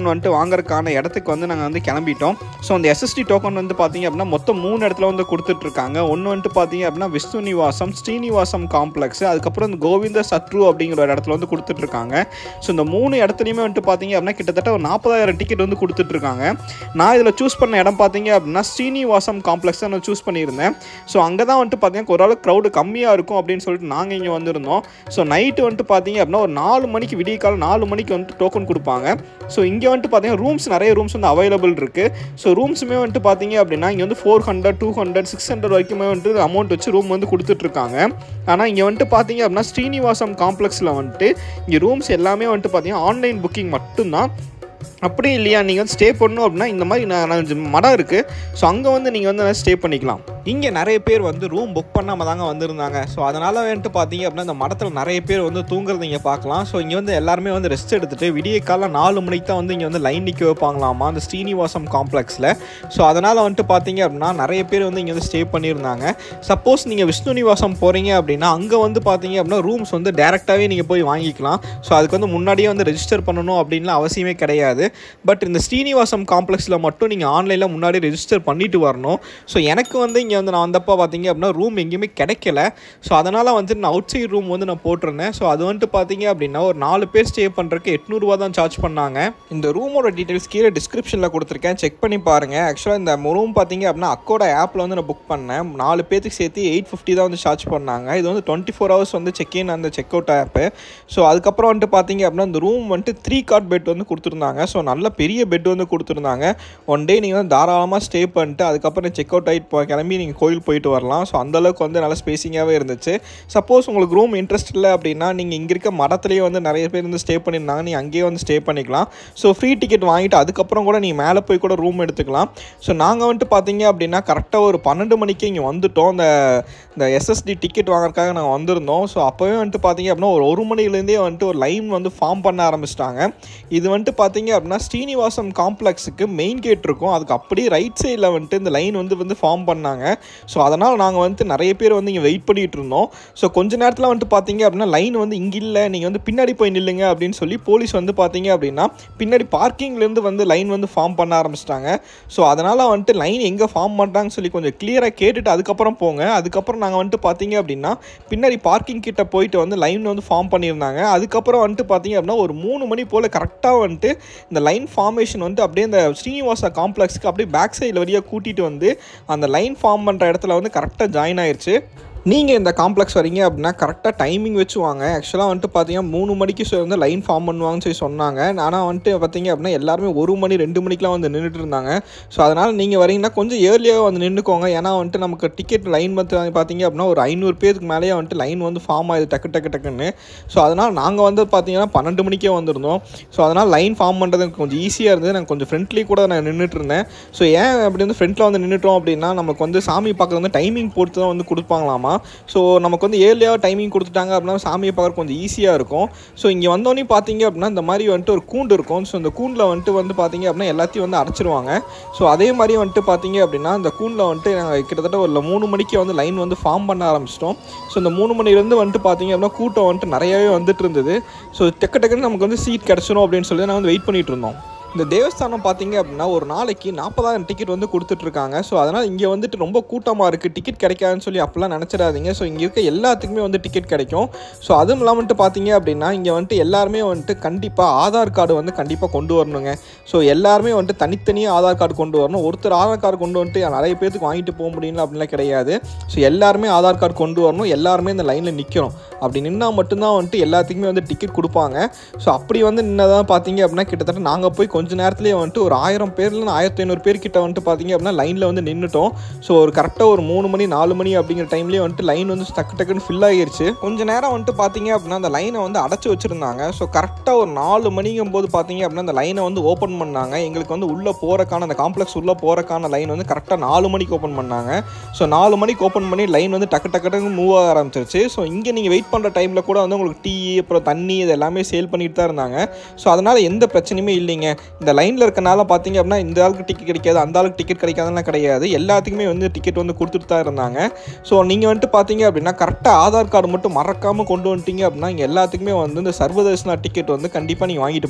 டோக்கன் வந்துட்டு வாங்குறதுக்கான இடத்துக்கு வந்து நாங்கள் வந்து கிளம்பிட்டோம் ஸோ அந்த எஸ்எஸ்டி டோக்கன் வந்து பார்த்தீங்க அப்படின்னா மொத்தம் மூணு இடத்துல வந்து கொடுத்துட்ருக்காங்க ஒன்று வந்துட்டு பார்த்தீங்க அப்படின்னா விஷ்ணு நிவாசம் ஸ்ரீனிவாசம் காம்ப்ளெக்ஸ் அதுக்கப்புறம் இந்த கோவிந்த சத்ரு அப்படிங்கிற ஒரு இடத்துல வந்து கொடுத்துட்ருக்காங்க ஸோ இந்த மூணு இடத்துலையுமே வந்துட்டு பார்த்தீங்க அப்படின்னா கிட்டத்தட்ட ஒரு நாற்பதாயிரம் டிக்கெட் வந்து கொடுத்துட்ருக்காங்க நான் இதில் சூஸ் பண்ண இடம் பார்த்தீங்க அப்படின்னா ஸ்ரீனிவாசம் காம்ப்ளெக்ஸ் தான் நான் சூஸ் பண்ணியிருந்தேன் ஸோ அங்கே தான் வந்துட்டு பார்த்தீங்கன்னா ஓரளவு க்ரௌடு கம்மியாக இருக்கும் அப்படின்னு சொல்லிட்டு நாங்கள் இங்கே வந்திருந்தோம் ஸோ நைட்டு வந்துட்டு பார்த்தீங்க அப்படின்னா ஒரு நாலு மணிக்கு விடிய காலம் நாலு மணிக்கு வந்துட்டு டோக்கன் கொடுப்பாங்க ஸோ இங்கே வந்துட்டு பார்த்தீங்கன்னா ரூம்ஸ் நிறைய ரூம்ஸ் வந்து அவைலபிள் இருக்குது ஸோ ரூம்ஸுமே வந்துட்டு பார்த்தீங்க அப்படின்னா இங்கே வந்து four hundred two hundred six hundred வரைக்குமே வந்துட்டு அமௌண்ட் வச்சு ரூம் வந்து கொடுத்துட்ருக்காங்க ஆனால் இங்கே வந்துட்டு பார்த்தீங்க அப்படின்னா ஸ்ரீனிவாசம் காம்ப்ளெக்ஸில் வந்துட்டு இங்கே ரூம்ஸ் எல்லாமே வந்துட்டு பார்த்தீங்கன்னா ஆன்லைன் புக்கிங் மட்டும்தான் அப்படி இல்லையா நீங்கள் வந்து ஸ்டே பண்ணணும் அப்படின்னா இந்த மாதிரி நான் நான் மடம் இருக்குது ஸோ அங்கே வந்து நீங்கள் வந்து ஸ்டே பண்ணிக்கலாம் இங்கே நிறைய பேர் வந்து ரூம் புக் பண்ணாமல் தாங்க வந்திருந்தாங்க ஸோ அதனால் வந்துட்டு பார்த்தீங்க அப்படின்னா இந்த மடத்தில் நிறைய பேர் வந்து தூங்குறது இங்கே பார்க்கலாம் ஸோ இங்கே வந்து எல்லாருமே வந்து ரெஸ்ட் எடுத்துகிட்டு விடிய காலம் நாலு மணிக்கு தான் வந்து இங்கே வந்து லைன் நிற்க வைப்பாங்களாமா அந்த ஸ்ரீனிவாசம் காம்ப்ளெக்ஸில் ஸோ அதனால் வந்துட்டு பார்த்தீங்க அப்படின்னா நிறைய பேர் வந்து இங்கே வந்து ஸ்டே பண்ணியிருந்தாங்க சப்போஸ் நீங்கள் விஷ்ணு நிவாசம் போகிறீங்க அப்படின்னா அங்கே வந்து பார்த்தீங்க அப்படின்னா ரூம்ஸ் வந்து டேரெக்டாகவே நீங்கள் போய் வாங்கிக்கலாம் ஸோ அதுக்கு வந்து முன்னாடியே வந்து ரெஜிஸ்டர் பண்ணணும் அப்படின்லாம் அவசியமே கிடையாது பட் இந்த ஸ்ரீனிவாசம் காம்ப்ளெக்ஸில் மட்டும் நீங்கள் ஆன்லைனில் முன்னாடி ரெஜிஸ்டர் பண்ணிட்டு வரணும் ஸோ எனக்கு வந்து இங்கே வந்து நான் வந்தப்போ பார்த்தீங்க அப்படின்னா ரூம் எங்கேயுமே கிடைக்கல ஸோ அதனால் வந்து நான் அவுட் சைட் ரூம் வந்து நான் போட்டிருந்தேன் ஸோ அது வந்துட்டு பார்த்தீங்க அப்படின்னா ஒரு நாலு பேர் ஸ்டே பண்ணுறதுக்கு எட்நூறுவா தான் சார்ஜ் பண்ணாங்க இந்த ரூமோட டீட்டெயில்ஸ் கீழே டிஸ்கிரிப்ஷனில் கொடுத்துருக்கேன் செக் பண்ணி பாருங்கள் ஆக்சுவலாக இந்த ரூம் பார்த்தீங்க அப்படின்னா அக்கோட ஆப்பில் வந்து நான் புக் பண்ணேன் நாலு பேத்துக்கு சேர்த்து எயிட் ஃபிஃப்டி தான் வந்து சார்ஜ் பண்ணாங்க இது வந்து டுவெண்ட்டி ஃபோர் ஹவர்ஸ் வந்து செக் இன் அந்த செக் அவுட் ஆப்பு ஸோ அதுக்கப்புறம் வந்துட்டு பார்த்தீங்க அப்படின்னா இந்த ரூம் வந்துட்டு த்ரீ கார்ட் பெட் வந்து கொடுத்துருந்தாங்க ஸோ நல்ல பெரிய பெட் வந்து கொடுத்துருந்தாங்க ஒன் டே நீங்கள் வந்து தாராளமாக ஸ்டே பண்ணிட்டு அதுக்கப்புறம் செக் அவுட் ஆகிட்டு போ கிளம்பி நீங்கள் கோயில் போயிட்டு வரலாம் ஸோ அந்தளவுக்கு வந்து நல்ல ஸ்பேசிங்காகவே இருந்துச்சு சப்போஸ் உங்களுக்கு ரூம் இன்ட்ரெஸ்ட் இல்லை அப்படின்னா நீங்கள் இங்கே இருக்க மடத்துலேயே வந்து நிறைய பேர் வந்து ஸ்டே பண்ணியிருந்தாங்க நீங்கள் அங்கேயே வந்து ஸ்டே பண்ணிக்கலாம் ஸோ ஃப்ரீ டிக்கெட் வாங்கிட்டு அதுக்கப்புறம் கூட நீங்கள் மேலே போய் கூட ரூம் எடுத்துக்கலாம் ஸோ நாங்கள் வந்துட்டு பார்த்தீங்க அப்படின்னா கரெக்டாக ஒரு பன்னெண்டு மணிக்கு இங்கே வந்துட்டோம் இந்த இந்த எஸ்எஸ்டி டிக்கெட் வாங்குறதுக்காக நாங்கள் வந்திருந்தோம் ஸோ அப்போவே வந்துட்டு பார்த்தீங்க அப்படின்னா ஒரு ஒரு மணிலேருந்தே வந்துட்டு ஒரு லைன் வந்து ஃபார்ம் பண்ண ஆரம்பிச்சிட்டாங்க இது வந்துட்டு பார்த்தீங்க அப்படின்னா ஸ்ரீனிவாசம் காம்ப்ளெக்ஸுக்கு மெயின் கேட் இருக்கும் அதுக்கு அப்படியே ரைட் சைடில் வந்துட்டு இந்த லைன் வந்து வந்து ஃபார்ம் பண்ணாங்க ஸோ அதனால் நாங்கள் வந்துட்டு நிறைய பேர் வந்து இங்கே வெயிட் பண்ணிகிட்டு இருந்தோம் ஸோ கொஞ்ச நேரத்தில் வந்துட்டு பார்த்தீங்க அப்படின்னா லைன் வந்து இங்கே இல்லை நீங்கள் வந்து பின்னாடி போய் நில்லுங்க அப்படின்னு சொல்லி போலீஸ் வந்து பார்த்தீங்க அப்படின்னா பின்னாடி பார்க்கிங்லேருந்து வந்து லைன் வந்து ஃபார்ம் பண்ண ஆரம்பிச்சிட்டாங்க ஸோ அதனால் வந்துட்டு லைன் எங்கே ஃபார்ம் பண்ணுறாங்கன்னு சொல்லி கொஞ்சம் கிளியராக கேட்டுட்டு அதுக்கப்புறம் போங்க அதுக்கப்புறம் நாங்கள் வந்துட்டு பார்த்தீங்க அப்படின்னா பின்னாடி பார்க்கிங் கிட்ட போயிட்டு வந்து லைன் வந்து ஃபார்ம் பண்ணியிருந்தாங்க அதுக்கப்புறம் வந்துட்டு பார்த்தீங்க அப்படின்னா ஒரு மூணு மணி போல் கரெக்டாக வந்துட்டு இந்த லைன் ஃபார்மேஷன் வந்து அப்படியே இந்த ஸ்ரீனிவாசா காம்ப்ளெக்ஸ்க்கு அப்படியே பேக் சைடில் வழியாக கூட்டிகிட்டு வந்து அந்த லைன் ஃபார்ம் பண்ணுற இடத்துல வந்து கரெக்டாக ஜாயின் ஆயிடுச்சு நீங்கள் இந்த காம்ப்ளெக்ஸ் வரீங்க அப்படின்னா கரெக்டாக டைமிங் வச்சு வாங்க ஆக்சுவலாக வந்துட்டு பார்த்தீங்கன்னா மூணு மணிக்கு சொ- வந்து லைன் ஃபார்ம் பண்ணுவாங்கன்னு சொல்லி சொன்னாங்க ஆனால் வந்துட்டு பார்த்தீங்க அப்படின்னா எல்லாருமே ஒரு மணி ரெண்டு மணிக்கெலாம் வந்து நின்றுட்டு இருந்தாங்க ஸோ அதனால் நீங்கள் வரீங்கன்னா கொஞ்சம் ஏர்லியாக வந்து நின்றுக்கோங்க ஏன்னா வந்துட்டு நமக்கு டிக்கெட் லைன் வந்து பார்த்தீங்க அப்படின்னா ஒரு ஐநூறு பேருக்கு மேலேயே வந்துட்டு லைன் வந்து ஃபார்ம் ஆகுது டக்கு டக்கு டக்குன்னு ஸோ அதனால் நாங்கள் வந்து பார்த்தீங்கன்னா பன்னெண்டு மணிக்கே வந்திருந்தோம் ஸோ அதனால் லைன் ஃபார்ம் பண்ணுறது எனக்கு கொஞ்சம் ஈஸியாக இருந்தது நான் கொஞ்சம் ஃப்ரெண்ட்லி கூட நான் நின்றுட்டு இருந்தேன் ஸோ ஏன் அப்படி வந்து ஃப்ரண்ட்டில் வந்து நின்றுட்டோம் அப்படின்னா நமக்கு வந்து சாமி பார்க்குறது வந்து டைமிங் பொறுத்து தான் வந்து கொடுப்பாங்களாமா ஸோ நமக்கு வந்து ஏர்லியாக டைமிங் கொடுத்துட்டாங்க அப்படின்னா சாமியை பார்க்குற கொஞ்சம் ஈஸியாக இருக்கும் ஸோ இங்கே வந்தோடனே பார்த்தீங்க அப்படின்னா இந்த மாதிரி வந்துட்டு ஒரு கூண்டு இருக்கும் ஸோ இந்த கூண்டில் வந்துட்டு வந்து பார்த்தீங்க அப்படின்னா எல்லாத்தையும் வந்து அடைச்சிருவாங்க ஸோ அதே மாதிரி வந்துட்டு பார்த்தீங்க அப்படின்னா இந்த கூண்டில் வந்துட்டு நாங்கள் கிட்டத்தட்ட ஒரு மூணு மணிக்கு வந்து லைன் வந்து ஃபார்ம் பண்ண ஆரம்பிச்சிட்டோம் ஸோ இந்த மூணு மணிலேருந்து வந்துட்டு பார்த்தீங்க அப்படின்னா கூட்டம் வந்துட்டு நிறையவே வந்துட்டு இருந்தது ஸோ டக்கு டக்குன்னு நமக்கு வந்து சீட் கிடச்சிரும் அப்படின்னு சொல்லி நான் வந்து வெயிட் பண்ணிட்டு இருந்தோம் இந்த தேவஸ்தானம் பார்த்தீங்க அப்படின்னா ஒரு நாளைக்கு நாற்பதாயிரம் டிக்கெட் வந்து கொடுத்துட்ருக்காங்க ஸோ அதனால் இங்கே வந்துட்டு ரொம்ப கூட்டமாக இருக்குது டிக்கெட் கிடைக்காதுன்னு சொல்லி அப்போல்லாம் நினச்சிடாதீங்க ஸோ இங்கே இருக்க எல்லாத்துக்குமே வந்து டிக்கெட் கிடைக்கும் ஸோ அதுவும் இல்லாமல் வந்துட்டு பார்த்தீங்க அப்படின்னா இங்கே வந்துட்டு எல்லாருமே வந்துட்டு கண்டிப்பாக ஆதார் கார்டு வந்து கண்டிப்பாக கொண்டு வரணுங்க ஸோ எல்லாருமே வந்துட்டு தனித்தனியாக ஆதார் கார்டு கொண்டு வரணும் ஒருத்தர் ஆதார் கார்டு கொண்டு வந்துட்டு நிறைய பேருக்கு வாங்கிட்டு போக முடியல அப்படின்லாம் கிடையாது ஸோ எல்லாருமே ஆதார் கார்டு கொண்டு வரணும் எல்லாருமே இந்த லைனில் நிற்கணும் அப்படி நின்னால் மட்டும்தான் வந்துட்டு எல்லாத்துக்குமே வந்து டிக்கெட் கொடுப்பாங்க ஸோ அப்படி வந்து நின்னதான் பார்த்தீங்க அப்படின்னா கிட்டத்தட்ட நாங்கள் போய் கொஞ்ச நேரத்துலேயே வந்துட்டு ஒரு ஆயிரம் பேர்ல ஆயிரத்தி ஐநூறு பேர் கிட்ட வந்துட்டு பார்த்தீங்க அப்படின்னா லைனில் வந்து நின்றுட்டோம் ஸோ ஒரு கரெக்டாக ஒரு மூணு மணி நாலு மணி அப்படிங்கிற டைம்லேயே வந்துட்டு லைன் வந்து டக்கு டக்குன்னு ஃபில் ஆகிருச்சு கொஞ்ச நேரம் வந்துட்டு பார்த்தீங்க அப்படின்னா அந்த லைனை வந்து அடைச்சி வச்சுருந்தாங்க ஸோ கரெக்டாக ஒரு நாலு மணிங்கும் போது பார்த்தீங்க அப்படின்னா அந்த லைனை வந்து ஓப்பன் பண்ணாங்க எங்களுக்கு வந்து உள்ளே போகிறக்கான அந்த காம்ப்ளெக்ஸ் உள்ளே போகிறக்கான லைன் வந்து கரெக்டாக நாலு மணிக்கு ஓப்பன் பண்ணாங்க ஸோ நாலு மணிக்கு ஓப்பன் பண்ணி லைன் வந்து டக்கு டக்கு டக்குன்னு மூவ் ஆக ஆரம்பிச்சிருச்சு ஸோ இங்கே நீங்கள் வெயிட் பண்ணுற டைமில் கூட வந்து உங்களுக்கு டீ அப்புறம் தண்ணி இது எல்லாமே சேல் பண்ணிட்டு தான் இருந்தாங்க ஸோ அதனால் எந்த பிரச்சனையுமே இல்லைங்க இந்த லைனில் இருக்கனால பார்த்தீங்க அப்படின்னா இந்த ஆளுக்கு டிக்கெட் கிடைக்காது அந்த ஆளுக்கு டிக்கெட் கிடைக்காதுலாம் கிடையாது எல்லாத்துக்குமே வந்து டிக்கெட் வந்து கொடுத்துட்டு தான் இருந்தாங்க ஸோ நீங்கள் வந்துட்டு பார்த்தீங்க அப்படின்னா கரெக்டாக ஆதார் கார்டு மட்டும் மறக்காமல் கொண்டு வந்துட்டீங்க அப்படின்னா இங்கே எல்லாத்துக்குமே வந்து இந்த சர்வதர்ஷனா டிக்கெட் வந்து கண்டிப்பாக நீங்கள் வாங்கிட்டு போகலாம்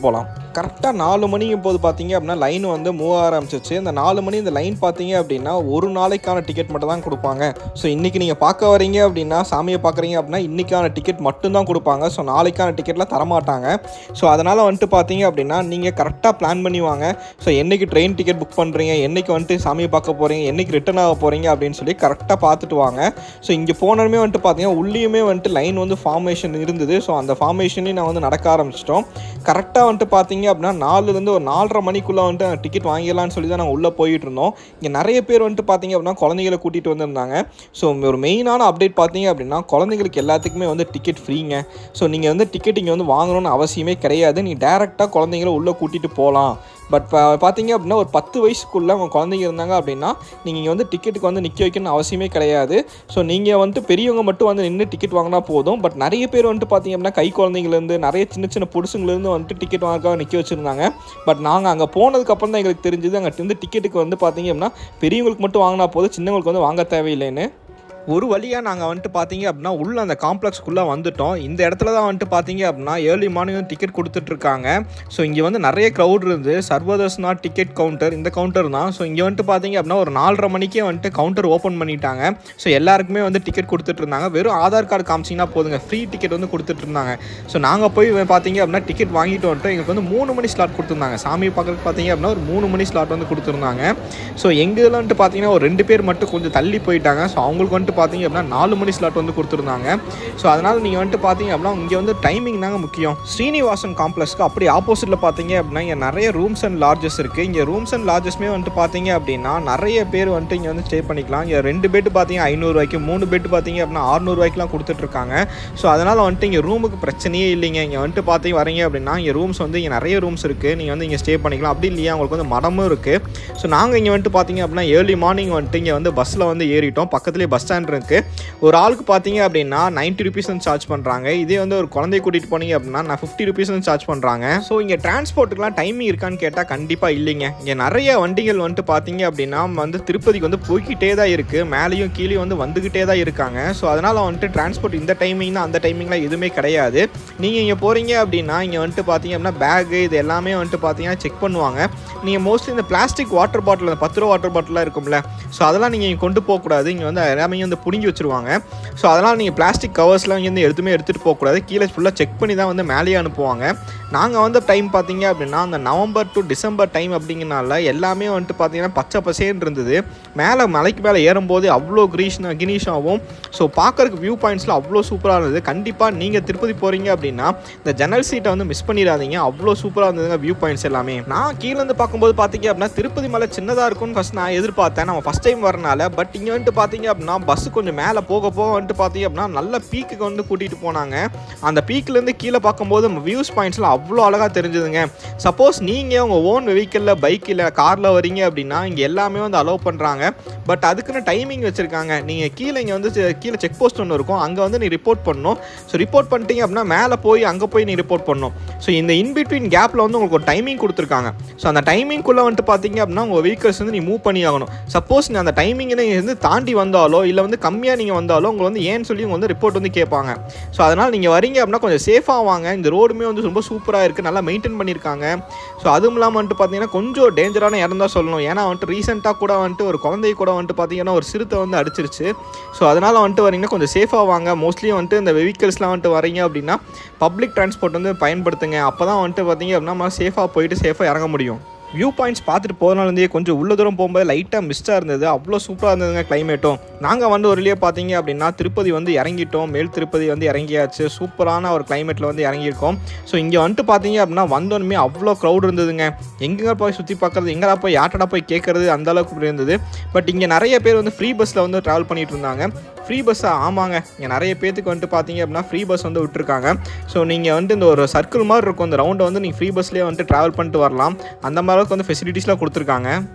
கரெக்டாக நாலு மணிக்கும் போது பார்த்தீங்க அப்படின்னா லைன் வந்து மூவ் ஆரம்பிச்சிச்சு இந்த நாலு மணி இந்த லைன் பார்த்தீங்க அப்படின்னா ஒரு நாளைக்கான டிக்கெட் மட்டும் தான் கொடுப்பாங்க ஸோ இன்றைக்கி நீங்கள் பார்க்க வரீங்க அப்படின்னா சாமியை பார்க்குறீங்க அப்படின்னா இன்றைக்கான டிக்கெட் மட்டும்தான் கொடுப்பாங்க ஸோ நாளைக்கான டிக்கெட்லாம் தரமாட்டாங்க ஸோ அதனால் வந்துட்டு பார்த்தீங்க அப்படின்னா நீங்கள் கரெக்டாக பிளான் பண்ணி வாங்க ஸோ என்னைக்கு ட்ரெயின் டிக்கெட் புக் பண்ணுறீங்க என்னைக்கு வந்துட்டு சாமியை பார்க்க போகிறீங்க என்னைக்கு ரிட்டர்ன் ஆக போகிறீங்க அப்படின்னு சொல்லி கரெக்டாக பார்த்துட்டு வாங்க ஸோ இங்கே போனதுமே வந்துட்டு பார்த்தீங்கன்னா உள்ளேயுமே வந்துட்டு லைன் வந்து ஃபார்மேஷன் இருந்தது ஸோ அந்த ஃபார்மேஷன்லேயும் நான் வந்து நடக்க ஆரம்பிச்சிட்டோம் கரெக்டாக வந்துட்டு பார்த்தீங்க அப்படின்னா நாலுலேருந்து ஒரு நாலரை மணிக்குள்ளே வந்துட்டு டிக்கெட் வாங்கிடலாம்னு சொல்லி தான் நாங்கள் உள்ளே போயிட்டு இருந்தோம் இங்கே நிறைய பேர் வந்துட்டு பார்த்தீங்க அப்படின்னா குழந்தைகளை கூட்டிகிட்டு வந்திருந்தாங்க ஸோ ஒரு மெயினான அப்டேட் பார்த்தீங்க அப்படின்னா குழந்தைங்களுக்கு எல்லாத்துக்குமே வந்து டிக்கெட் ஃப்ரீங்க ஸோ நீங்கள் வந்து டிக்கெட் இங்கே வந்து வாங்கணும்னு அவசியமே கிடையாது நீ டேரெக்டாக குழந்தைங்கள உள்ளே கூட்டிகிட்டு போகலாம் பட் பார்த்தீங்க அப்படின்னா ஒரு பத்து வயசுக்குள்ளே அவங்க குழந்தைங்க இருந்தாங்க அப்படின்னா நீங்கள் இங்கே வந்து டிக்கெட்டுக்கு வந்து நிற்க வைக்கணும்னு அவசியமே கிடையாது ஸோ நீங்கள் வந்துட்டு பெரியவங்க மட்டும் வந்து நின்று டிக்கெட் வாங்கினா போதும் பட் நிறைய பேர் வந்துட்டு பார்த்தீங்க அப்படின்னா கை குழந்தைங்கலேருந்து நிறைய சின்ன சின்ன புதுசுங்கலேருந்து வந்துட்டு டிக்கெட் வாங்கறதுக்காக நிற்க வச்சுருந்தாங்க பட் நாங்கள் அங்கே போனதுக்கப்புறம் தான் எங்களுக்கு தெரிஞ்சது அங்கே வந்து டிக்கெட்டுக்கு வந்து பார்த்தீங்க அப்படின்னா பெரியவங்களுக்கு மட்டும் வாங்கினா போதும் சின்னவங்களுக்கு வந்து வாங்க தேவையில்லைன்னு ஒரு வழியாக நாங்கள் வந்துட்டு பார்த்தீங்க அப்படின்னா உள்ள அந்த காம்ப்ளெக்ஸ்க்குள்ளே வந்துட்டோம் இந்த இடத்துல தான் வந்துட்டு பார்த்தீங்க அப்படின்னா ஏர்லி மார்னிங் டிக்கெட் கொடுத்துட்ருக்காங்க ஸோ இங்கே வந்து நிறைய க்ரௌட் இருந்து சர்வதர்ஸ்னா டிக்கெட் கவுண்டர் இந்த கவுண்டர் தான் ஸோ இங்கே வந்துட்டு பார்த்தீங்க அப்படின்னா ஒரு நாலரை மணிக்கே வந்துட்டு கவுண்டர் ஓப்பன் பண்ணிட்டாங்க ஸோ எல்லாருக்குமே வந்து டிக்கெட் கொடுத்துட்டு இருந்தாங்க வெறும் ஆதார் கார்டு காமிச்சிங்கன்னா போதுங்க ஃப்ரீ டிக்கெட் வந்து கொடுத்துட்டு இருந்தாங்க ஸோ நாங்கள் போய் பார்த்தீங்க அப்படின்னா டிக்கெட் வாங்கிட்டு வந்துட்டு எங்களுக்கு வந்து மூணு மணி ஸ்லாட் கொடுத்துருந்தாங்க சாமி பார்க்கறதுக்கு பார்த்தீங்க அப்படின்னா ஒரு மூணு மணி ஸ்லாட் வந்து கொடுத்துருந்தாங்க ஸோ எங்கள் வந்துட்டு பார்த்தீங்கன்னா ஒரு ரெண்டு பேர் மட்டும் கொஞ்சம் தள்ளி போயிட்டாங்க ஸோ அவங்களுக்கு வந்துட்டு பார்த்தீங்க அப்படின்னா நாலு மணி ஸ்லாட் வந்து கொடுத்துருந்தாங்க ஸோ அதனால் நீங்கள் வந்துட்டு பார்த்தீங்க அப்படின்னா இங்கே வந்து டைமிங் தாங்க முக்கியம் ஸ்ரீனிவாசன் காம்ப்ளெக்ஸ்க்கு அப்படி ஆப்போசிட்டில் பார்த்தீங்க அப்படின்னா இங்கே நிறைய ரூம்ஸ் அண்ட் லாட்ஜஸ் இருக்குது இங்கே ரூம்ஸ் அண்ட் லாட்ஜஸ்மே வந்துட்டு பார்த்தீங்க அப்படின்னா நிறைய பேர் வந்துட்டு இங்கே வந்து ஸ்டே பண்ணிக்கலாம் இங்கே ரெண்டு பெட்டு பார்த்தீங்க ஐநூறுரூவாய்க்கு மூணு பெட்டு பார்த்தீங்க அப்படின்னா அறுநூறுவாய்க்குலாம் கொடுத்துட்ருக்காங்க ஸோ அதனால் வந்துட்டு இங்கே ரூமுக்கு பிரச்சனையே இல்லைங்க இங்கே வந்துட்டு பார்த்தீங்க வரீங்க அப்படின்னா இங்கே ரூம்ஸ் வந்து இங்கே நிறைய ரூம்ஸ் இருக்குது நீங்கள் வந்து இங்கே ஸ்டே பண்ணிக்கலாம் அப்படி இல்லையா உங்களுக்கு வந்து மடமும் இருக்குது ஸோ நாங்கள் இங்கே வந்துட்டு பார்த்தீங்க அப்படின்னா ஏர்லி மார்னிங் வந்துட்டு இங்கே வந்து பஸ்ஸில் வந்து ஏறிட்டோம் பக்கத்துலேயே பஸ் ஸ்டாண்ட் இருக்குது ஒரு ஆளுக்கு பார்த்தீங்க அப்படின்னா நைன்ட்டி ருபீஸ் வந்து சார்ஜ் பண்ணுறாங்க இதே வந்து ஒரு குழந்தைய கூட்டிகிட்டு போனீங்க அப்படின்னா நான் ஃபிஃப்டி ருபீஸ் வந்து சார்ஜ் பண்ணுறாங்க ஸோ இங்கே டிரான்ஸ்போர்ட்டுக்குலாம் டைமிங் இருக்கான்னு கேட்டால் கண்டிப்பாக இல்லைங்க இங்கே நிறைய வண்டிகள் வந்துட்டு பார்த்தீங்க அப்படின்னா வந்து திருப்பதிக்கு வந்து போய்கிட்டே தான் இருக்குது மேலேயும் கீழே வந்து வந்துக்கிட்டே தான் இருக்காங்க ஸோ அதனால் வந்துட்டு டிரான்ஸ்போர்ட் இந்த டைமிங் தான் அந்த டைமிங்லாம் எதுவுமே கிடையாது நீங்கள் இங்கே போகிறீங்க அப்படின்னா இங்கே வந்துட்டு பார்த்தீங்க அப்படின்னா பேகு இது எல்லாமே வந்துட்டு பார்த்தீங்கன்னா செக் பண்ணுவாங்க நீங்கள் மோஸ்ட்லி இந்த பிளாஸ்டிக் வாட்டர் பாட்டில் அந்த பத்து ரூபா வாட்டர் பாட்டிலாம் இருக்கும்ல ஸோ அதெல்லாம் நீங்கள் இங்கே கொண்டு போகக்கூடாது இங்கே வந்து எல்லாமே வந்து பிடுங்கி வச்சுருவாங்க ஸோ அதனால் நீங்கள் பிளாஸ்டிக் கவர்ஸ்லாம் இங்கேருந்து எதுவுமே எடுத்துகிட்டு போகக்கூடாது கீழே ஃபுல்லாக செக் பண்ணி தான் வந்து மேலேயே அனுப்புவாங்க நாங்கள் வந்து டைம் பார்த்தீங்க அப்படின்னா அந்த நவம்பர் டு டிசம்பர் டைம் அப்படிங்கிறனால எல்லாமே வந்துட்டு பார்த்தீங்கன்னா பச்சை பசேன்னு இருந்தது மேலே மலைக்கு மேலே ஏறும்போது அவ்வளோ கிரீஷ்னா கினீஷாவும் ஸோ பார்க்கறதுக்கு வியூ பாயிண்ட்ஸில் அவ்வளோ சூப்பராக இருந்தது கண்டிப்பாக நீங்கள் திருப்பதி போகிறீங்க அப்படின்னா இந்த ஜன்னல் சீட்டை வந்து மிஸ் பண்ணிடாதீங்க அவ்வளோ சூப்பராக இருந்ததுங்க வியூ பாயிண்ட்ஸ் எல்லாமே நான் கீழேருந்து பார்க்கும்போது பார்த்தீங்க அப்படின்னா திருப்பதி மலை சின்னதாக இருக்கும்னு ஃபஸ்ட் நான் எதிர்பார்த்தேன் நம்ம ஃபஸ்ட் டைம் வரனால பட் இங்கே வந்துட்டு பார்த்தீங்க அப்படின்னா பஸ் கொஞ்சம் மேலே போக போக வந்துட்டு பார்த்தீங்க அப்படின்னா நல்ல பீக்குக்கு வந்து கூட்டிகிட்டு போனாங்க அந்த பீக்லேருந்து கீழே பார்க்கும்போது வியூஸ் பாயிண்ட்ஸ்லாம் அவ்வளோ அழகாக தெரிஞ்சுதுங்க சப்போஸ் நீங்கள் உங்கள் ஓன் வெஹிக்கிளில் பைக்கில் காரில் வரீங்க அப்படின்னா இங்கே எல்லாமே வந்து அலோவ் பண்ணுறாங்க பட் அதுக்குன்னு டைமிங் வச்சுருக்காங்க நீங்கள் கீழே இங்கே வந்து செ- கீழே செக் போஸ்ட் ஒன்று இருக்கும் அங்கே வந்து நீ ரிப்போர்ட் பண்ணணும் ஸோ ரிப்போர்ட் பண்ணிட்டீங்க அப்படின்னா மேலே போய் அங்கே போய் நீ ரிப்போர்ட் பண்ணணும் ஸோ இந்த இன்பிட்வீன் கேப்பில் வந்து உங்களுக்கு ஒரு டைமிங் கொடுத்துருக்காங்க ஸோ அந்த டைமிங்குள்ளே வந்துட்டு பார்த்தீங்க அப்படின்னா உங்கள் வெஹிக்கல்ஸ் வந்து நீ மூவ் பண்ணி ஆகணும் சப்போஸ் நீ அந்த டைமிங்கை நீங்கள் வந்து தாண்டி வந்தாலோ இல்லை வந்து கம்மியாக நீங்கள் வந்தாலோ உங்களை வந்து ஏன்னு சொல்லி உங்க வந்து ரிப்போர்ட் வந்து கேட்பாங்க ஸோ அதனால் நீங்கள் வரீங்க அப்படின்னா கொஞ்சம் சேஃபாக வாங்க இந்த ரோடுமே வந்து ரொம்ப சூப்பராக இருக்குது நல்லா மெயின்டைன் பண்ணியிருக்காங்க ஸோ அதுவும் இல்லாமல் வந்துட்டு பார்த்தீங்கன்னா கொஞ்சம் டேஞ்சரான இடம் தான் சொல்லணும் ஏன்னா வந்துட்டு ரீசெண்டாக கூட வந்துட்டு ஒரு குழந்தை கூட வந்துட்டு பார்த்தீங்கன்னா ஒரு சிறுத்தை வந்து அடிச்சிருச்சு ஸோ அதனால் வந்துட்டு வரீங்கன்னா கொஞ்சம் சேஃபாக வாங்க மோஸ்ட்லி வந்துட்டு இந்த வெஹிக்கல்ஸ்லாம் வந்துட்டு வரீங்க அப்படின்னா பப்ளிக் டிரான்ஸ்போர்ட் வந்து பயன்படுத்துங்க அப்போ தான் வந்துட்டு பார்த்தீங்க அப்படின்னா நம்ம சேஃபாக போயிட்டு சேஃபாக இறங்க முடியும் வியூ பாயிண்ட்ஸ் பார்த்துட்டு போகிறனாலேருந்தே கொஞ்சம் உள்ள தூரம் போகும்போது லைட்டாக மிஸ்டாக இருந்தது அவ்வளோ சூப்பராக இருந்ததுங்க கிளைமேட்டும் நாங்கள் வந்து ஒரு வழியாக பார்த்தீங்க அப்படின்னா திருப்பதி வந்து இறங்கிட்டோம் மேல் திருப்பதி வந்து இறங்கியாச்சு சூப்பரான ஒரு கிளைமேட்டில் வந்து இறங்கியிருக்கோம் ஸோ இங்கே வந்துட்டு பார்த்தீங்க அப்படின்னா வந்தோடனே அவ்வளோ க்ரௌட் இருந்ததுங்க எங்கெங்க போய் சுற்றி பார்க்குறது எங்கடா போய் யார்ட்டடா போய் கேட்குறது அந்த அளவுக்கு இப்படி இருந்தது பட் இங்கே நிறைய பேர் வந்து ஃப்ரீ பஸ்ஸில் வந்து ட்ராவல் பண்ணிட்டு இருந்தாங்க ஃப்ரீ பஸ்ஸா ஆமாங்க இங்கே நிறைய பேத்துக்கு வந்துட்டு பார்த்தீங்க அப்படின்னா ஃப்ரீ பஸ் வந்து விட்டுருக்காங்க ஸோ நீங்கள் வந்துட்டு இந்த ஒரு சர்க்கிள் மாதிரி இருக்கும் இந்த ரவுண்டை வந்து நீங்கள் ஃப்ரீ பஸ்லேயே வந்துட்டு ட்ராவல் பண்ணிட்டு வரலாம் அந்த மாதிரி அளவுக்கு வந்து ஃபெசிலிட்டிஸ்லாம் கொடுத்துருக்காங்க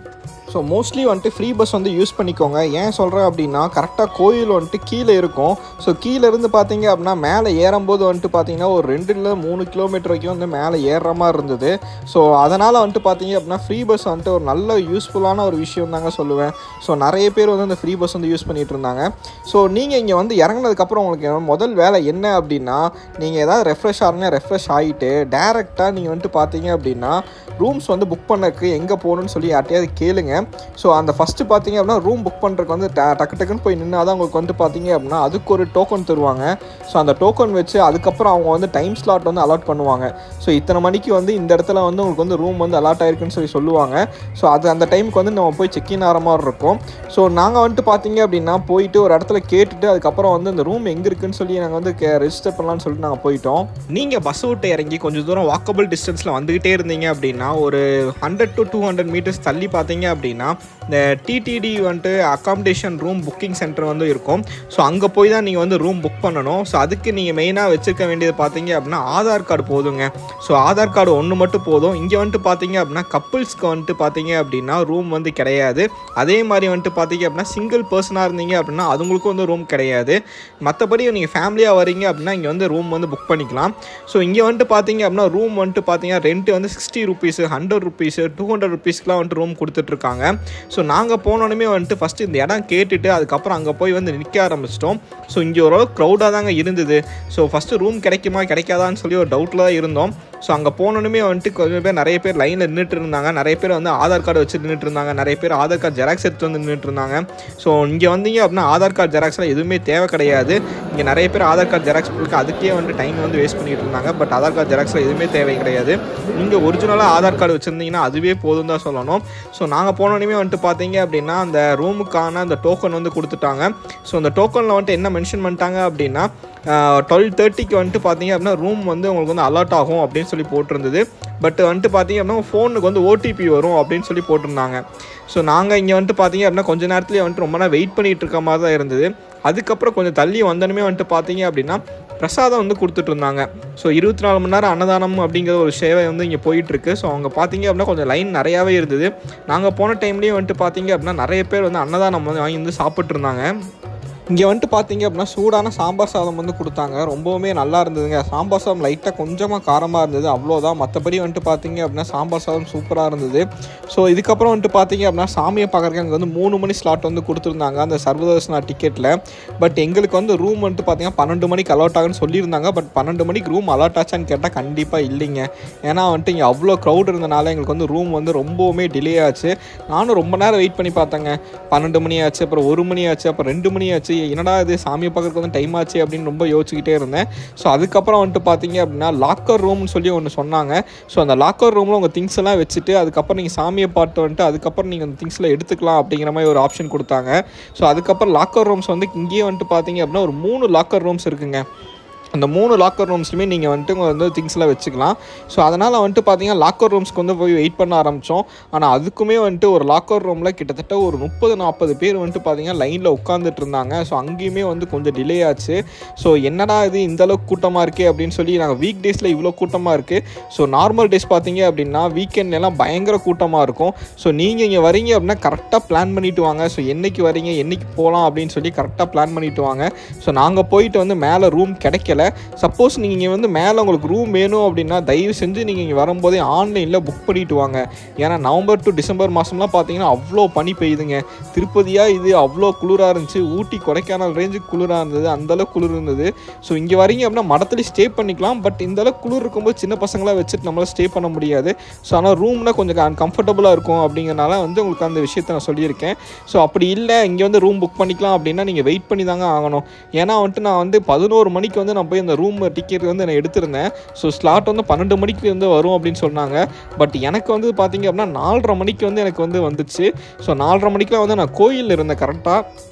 ஸோ மோஸ்ட்லி வந்துட்டு ஃப்ரீ பஸ் வந்து யூஸ் பண்ணிக்கோங்க ஏன் சொல்கிறேன் அப்படின்னா கரெக்டாக கோயில் வந்துட்டு கீழே இருக்கும் ஸோ கீழே இருந்து பார்த்தீங்க அப்படின்னா மேலே ஏறும்போது வந்துட்டு பார்த்தீங்கன்னா ஒரு ரெண்டுல மூணு கிலோமீட்டர் வரைக்கும் வந்து மேலே ஏறுற மாதிரி இருந்தது ஸோ அதனால் வந்துட்டு பார்த்தீங்க அப்படின்னா ஃப்ரீ பஸ் வந்துட்டு ஒரு நல்ல யூஸ்ஃபுல்லான ஒரு விஷயம் தாங்க சொல்லுவேன் ஸோ நிறைய பேர் வந்து அந்த ஃப்ரீ பஸ் வந்து யூஸ் பண்ணிட்டு இருந்தாங்க ஸோ நீங்கள் இங்கே வந்து இறங்குனதுக்கப்புறம் உங்களுக்கு முதல் வேலை என்ன அப்படின்னா நீங்கள் ஏதாவது ரெஃப்ரெஷ் ஆகுங்க ரெஃப்ரெஷ் ஆகிட்டு டேரெக்டாக நீங்கள் வந்துட்டு பார்த்தீங்க அப்படின்னா ரூம்ஸ் வந்து புக் பண்ணக்கு எங்கே போகணும்னு சொல்லி யார்ட்டையாவது கேளுங்க ஸோ அந்த ஃபஸ்ட்டு பார்த்தீங்க அப்படின்னா ரூம் புக் பண்ணுறதுக்கு வந்து ட- டக்கு டக்குன்னு போய் நின்னா தான் உங்களுக்கு வந்து பார்த்தீங்க அப்படின்னா அதுக்கு ஒரு டோக்கன் தருவாங்க ஸோ அந்த டோக்கன் வச்சு அதுக்கப்புறம் அவங்க வந்து டைம் ஸ்லாட் வந்து அலாட் பண்ணுவாங்க ஸோ இத்தனை மணிக்கு வந்து இந்த இடத்துல வந்து உங்களுக்கு வந்து ரூம் வந்து அலாட் ஆயிருக்குன்னு சொல்லி சொல்லுவாங்க ஸோ அது அந்த டைமுக்கு வந்து நம்ம போய் செக்இன் ஆகிற மாதிரி இருக்கும் ஸோ நாங்கள் வந்துட்டு பார்த்தீங்க அப்படின்னா போயிட்டு ஒரு இடத்துல கேட்டுட்டு அதுக்கப்புறம் வந்து இந்த ரூம் எங்கே இருக்குன்னு சொல்லி நாங்கள் வந்து ரெஜிஸ்டர் பண்ணலாம்னு சொல்லிட்டு நாங்கள் போயிட்டோம் நீங்கள் பஸ் விட்டு இறங்கி கொஞ்சம் தூரம் வாக்கபிள் டிஸ்டன்ஸில் வந்துக்கிட்டே இருந்தீங்க அப்படின்னா ஒரு hundred to two hundred meters தள்ளி பார்த்தீங்க அப்படின்னா இந்த டிடிடி வந்துட்டு அகாமடேஷன் ரூம் புக்கிங் சென்டர் வந்து இருக்கும் ஸோ அங்கே போய் தான் நீங்கள் வந்து ரூம் புக் பண்ணணும் ஸோ அதுக்கு நீங்கள் மெயினாக வச்சுருக்க வேண்டியது பார்த்தீங்க அப்படின்னா ஆதார் கார்டு போதுங்க ஸோ ஆதார் கார்டு ஒன்று மட்டும் போதும் இங்கே வந்துட்டு பார்த்தீங்க அப்படின்னா கப்புள்ஸ்க்கு வந்துட்டு பார்த்தீங்க அப்படின்னா ரூம் வந்து கிடையாது அதே மாதிரி வந்துட்டு பார்த்தீங்க அப்படின்னா சிங்கிள் பர்சனாக இருந்தீங்க அப்படின்னா அதுங்களுக்கும் வந்து ரூம் கிடையாது மற்றபடி நீங்கள் ஃபேமிலியாக வரீங்க அப்படின்னா இங்கே வந்து ரூம் வந்து புக் பண்ணிக்கலாம் ஸோ இங்கே வந்துட்டு பார்த்தீங்க அப்படின்னா ரூம் வந்துட்டு பார்த்தீங்கன்னா ரெண்ட் வந்து sixty rupees hundred rupees two hundred ருபீஸ்க்குலாம் வந்துட்டு ரூம் கொடுத்துட்ருக்காங்க ஸோ நாங்கள் போனோடனே வந்துட்டு ஃபஸ்ட்டு இந்த இடம் கேட்டுட்டு அதுக்கப்புறம் அங்கே போய் வந்து நிற்க ஆரம்பிச்சிட்டோம் ஸோ இங்கே ஓரளவுக்கு க்ரௌடாக தாங்க இருந்தது ஸோ ஃபஸ்ட்டு ரூம் கிடைக்குமா கிடைக்காதான்னு சொல்லி ஒரு டவுட்டில் தான் இருந்தோம் ஸோ அங்கே போனோடனே வந்துட்டு கொஞ்சம் பேர் நிறைய பேர் லைனில் நின்றுட்டு இருந்தாங்க நிறைய பேர் வந்து ஆதார் கார்டு வச்சு நின்றுட்டு இருந்தாங்க நிறைய பேர் ஆதார் கார்டு ஜெராக்ஸ் எடுத்து வந்து நின்றுட்டு இருந்தாங்க ஸோ இங்கே வந்தீங்க அப்படின்னா ஆதார் கார்டு ஜெராக்ஸ்லாம் எதுவுமே தேவை கிடையாது இங்கே நிறைய பேர் ஆதார் கார்டு ஜெராக்ஸ் இருக்கு அதுக்கே வந்து டைம் வந்து வேஸ்ட் பண்ணிட்டு இருந்தாங்க பட் ஆதார் கார்டு ஜெராக்ஸில் எதுவுமே தேவை கிடையாது நீங்கள் ஒரிஜினலாக ஆதார் கார்டு வச்சுருந்தீங்கன்னா அதுவே போதும் தான் சொல்லணும் ஸோ நாங்கள் போனோடனே வந்துட்டு பார்த்தீங்க அப்படின்னா அந்த ரூமுக்கான அந்த டோக்கன் வந்து கொடுத்துட்டாங்க ஸோ அந்த டோக்கனில் வந்துட்டு என்ன மென்ஷன் பண்ணிட்டாங்க அப்படின்னா டுவெல் தேர்ட்டிக்கு வந்துட்டு பார்த்தீங்க அப்படின்னா ரூம் வந்து உங்களுக்கு வந்து அலர்ட் ஆகும் அப்படின்னு சொல்லி போட்டிருந்தது பட் வந்துட்டு பார்த்தீங்க அப்படின்னா ஃபோனுக்கு வந்து ஓடிபி வரும் அப்படின்னு சொல்லி போட்டிருந்தாங்க ஸோ நாங்கள் இங்கே வந்துட்டு பார்த்தீங்க அப்படின்னா கொஞ்ச நேரத்துலேயே வந்துட்டு ரொம்ப நேரம் வெயிட் பண்ணிட்டு இருக்க மாதிரி தான் இருந்தது அதுக்கப்புறம் கொஞ்சம் தள்ளி வந்தனுமே வந்துட்டு பார்த்தீங்க அப்படின்னா பிரசாதம் வந்து கொடுத்துட்டு இருந்தாங்க ஸோ இருபத்தி நாலு மணி நேரம் அன்னதானம் அப்படிங்கிற ஒரு சேவை வந்து இங்கே போயிட்டுருக்கு ஸோ அவங்க பார்த்தீங்க அப்படின்னா கொஞ்சம் லைன் நிறையாவே இருந்தது நாங்கள் போன டைம்லேயும் வந்துட்டு பார்த்தீங்க அப்படின்னா நிறைய பேர் வந்து அன்னதானம் வந்து வாங்கி வந்து சாப்பிட்டு இருந்தாங்க இங்கே வந்துட்டு பார்த்தீங்க அப்படின்னா சூடான சாம்பார் சாதம் வந்து கொடுத்தாங்க ரொம்பவுமே நல்லா இருந்ததுங்க சாம்பார் சாதம் லைட்டாக கொஞ்சமாக காரமாக இருந்தது அவ்வளோதான் மற்றபடி வந்துட்டு பார்த்தீங்க அப்படின்னா சாம்பார் சாதம் சூப்பராக இருந்தது ஸோ இதுக்கப்புறம் வந்துட்டு பார்த்தீங்க அப்படின்னா சாமியை பார்க்குறதுக்கு அங்கே வந்து மூணு மணி ஸ்லாட் வந்து கொடுத்துருந்தாங்க அந்த சர்வதர்ஷனா டிக்கெட்டில் பட் எங்களுக்கு வந்து ரூம் வந்துட்டு பார்த்தீங்கன்னா பன்னெண்டு மணிக்கு அலாட் ஆகுன்னு சொல்லியிருந்தாங்க பட் பன்னெண்டு மணிக்கு ரூம் அலாட் ஆச்சான்னு கேட்டால் கண்டிப்பாக இல்லைங்க ஏன்னா வந்துட்டு இங்கே அவ்வளோ க்ரௌட் இருந்தனால எங்களுக்கு வந்து ரூம் வந்து ரொம்பவுமே டிலே ஆச்சு நானும் ரொம்ப நேரம் வெயிட் பண்ணி பார்த்தேங்க பன்னெண்டு மணி ஆச்சு அப்புறம் ஒரு மணி ஆச்சு அப்புறம் ரெண்டு மணி ஆச்சு என்னடா இது சாமியை பார்க்கறதுக்கு வந்து டைம் ஆச்சு அப்படின்னு ரொம்ப யோசிச்சுக்கிட்டே இருந்தேன் ஸோ அதுக்கப்புறம் வந்துட்டு பார்த்தீங்க அப்படின்னா லாக்கர் ரூம்னு சொல்லி ஒன்று சொன்னாங்க ஸோ அந்த லாக்கர் ரூமில் உங்கள் திங்ஸ் எல்லாம் வச்சுட்டு அதுக்கப்புறம் நீங்கள் சாமியை பாட்டு வந்துட்டு அதுக்கப்புறம் நீங்கள் அந்த திங்ஸில் எடுத்துக்கலாம் அப்படிங்கிற மாதிரி ஒரு ஆப்ஷன் கொடுத்தாங்க ஸோ அதுக்கப்புறம் லாக்கர் ரூம்ஸ் வந்து இங்கேயே வந்துட்டு பார்த்தீங்க அப்படின்னா ஒரு மூணு லாக்கர் ரூம்ஸ் இருக்குங்க அந்த மூணு லாக்கர் ரூம்ஸ்லையுமே நீங்கள் வந்துட்டு உங்க வந்து திங்ஸ்லாம் வச்சுக்கலாம் ஸோ அதனால் வந்துட்டு பார்த்தீங்கன்னா லாக்கர் ரூம்ஸ்க்கு வந்து போய் வெயிட் பண்ண ஆரம்பித்தோம் ஆனால் அதுக்குமே வந்துட்டு ஒரு லாக்கர் ரூமில் கிட்டத்தட்ட ஒரு முப்பது நாற்பது பேர் வந்துட்டு பார்த்தீங்கன்னா லைனில் உட்காந்துட்டு இருந்தாங்க ஸோ அங்கேயுமே வந்து கொஞ்சம் டிலே ஆச்சு ஸோ என்னடா இது இந்த அளவுக்கு கூட்டமாக இருக்கே அப்படின்னு சொல்லி நாங்கள் வீக் டேஸில் இவ்வளோ கூட்டமாக இருக்குது ஸோ நார்மல் டேஸ் பார்த்தீங்க அப்படின்னா வீக்கெண்ட்லாம் பயங்கர கூட்டமாக இருக்கும் ஸோ நீங்கள் இங்கே வரீங்க அப்படின்னா கரெக்டாக பிளான் பண்ணிட்டு வாங்க ஸோ என்னைக்கு வரீங்க என்னைக்கு போகலாம் அப்படின்னு சொல்லி கரெக்டாக பிளான் பண்ணிட்டு வாங்க ஸோ நாங்கள் போயிட்டு வந்து மேலே ரூம் கிடைக்கல சப்போஸ் நீங்கள் இங்கே வந்து மேலே உங்களுக்கு ரூம் வேணும் அப்படின்னா தயவு செஞ்சு நீங்கள் இங்கே வரும்போதே ஆன்லைனில் புக் பண்ணிட்டு வாங்க ஏன்னா நவம்பர் டு டிசம்பர் மாதம்லாம் பார்த்தீங்கன்னா அவ்வளோ பனி பெய்யுதுங்க திருப்பதியாக இது அவ்வளோ குளிராக இருந்துச்சு ஊட்டி கொடைக்கானல் ரேஞ்சுக்கு குளிராக இருந்தது அந்தளவுக்கு குளிர் இருந்தது ஸோ இங்கே வரீங்க அப்படின்னா மடத்துலேயே ஸ்டே பண்ணிக்கலாம் பட் இந்த அளவுக்கு குளிர் இருக்கும்போது சின்ன பசங்களாம் வச்சுட்டு நம்மளால் ஸ்டே பண்ண முடியாது ஸோ ஆனால் ரூம்னா கொஞ்சம் கம்ஃபர்டபுளாக இருக்கும் அப்படிங்கிறனால வந்து உங்களுக்கு அந்த விஷயத்தை நான் சொல்லியிருக்கேன் ஸோ அப்படி இல்லை இங்கே வந்து ரூம் புக் பண்ணிக்கலாம் அப்படின்னா நீங்கள் வெயிட் பண்ணி தாங்க ஆகணும் ஏன்னா வந்துட்டு நான் வந்து பதினோரு மணிக்கு வந்து நான் போய் அந்த ரூம் டிக்கெட் வந்து நான் எடுத்திருந்தேன் ஸோ ஸ்லாட் வந்து பன்னெண்டு மணிக்கு வந்து வரும் அப்படின்னு சொன்னாங்க பட் எனக்கு வந்து பார்த்தீங்க அப்படின்னா நாலரை மணிக்கு வந்து எனக்கு வந்து வந்துச்சு ஸோ நாலரை மணிக்கெலாம் வந்து நான் கோயிலில் இருந்தேன் கரெக்டாக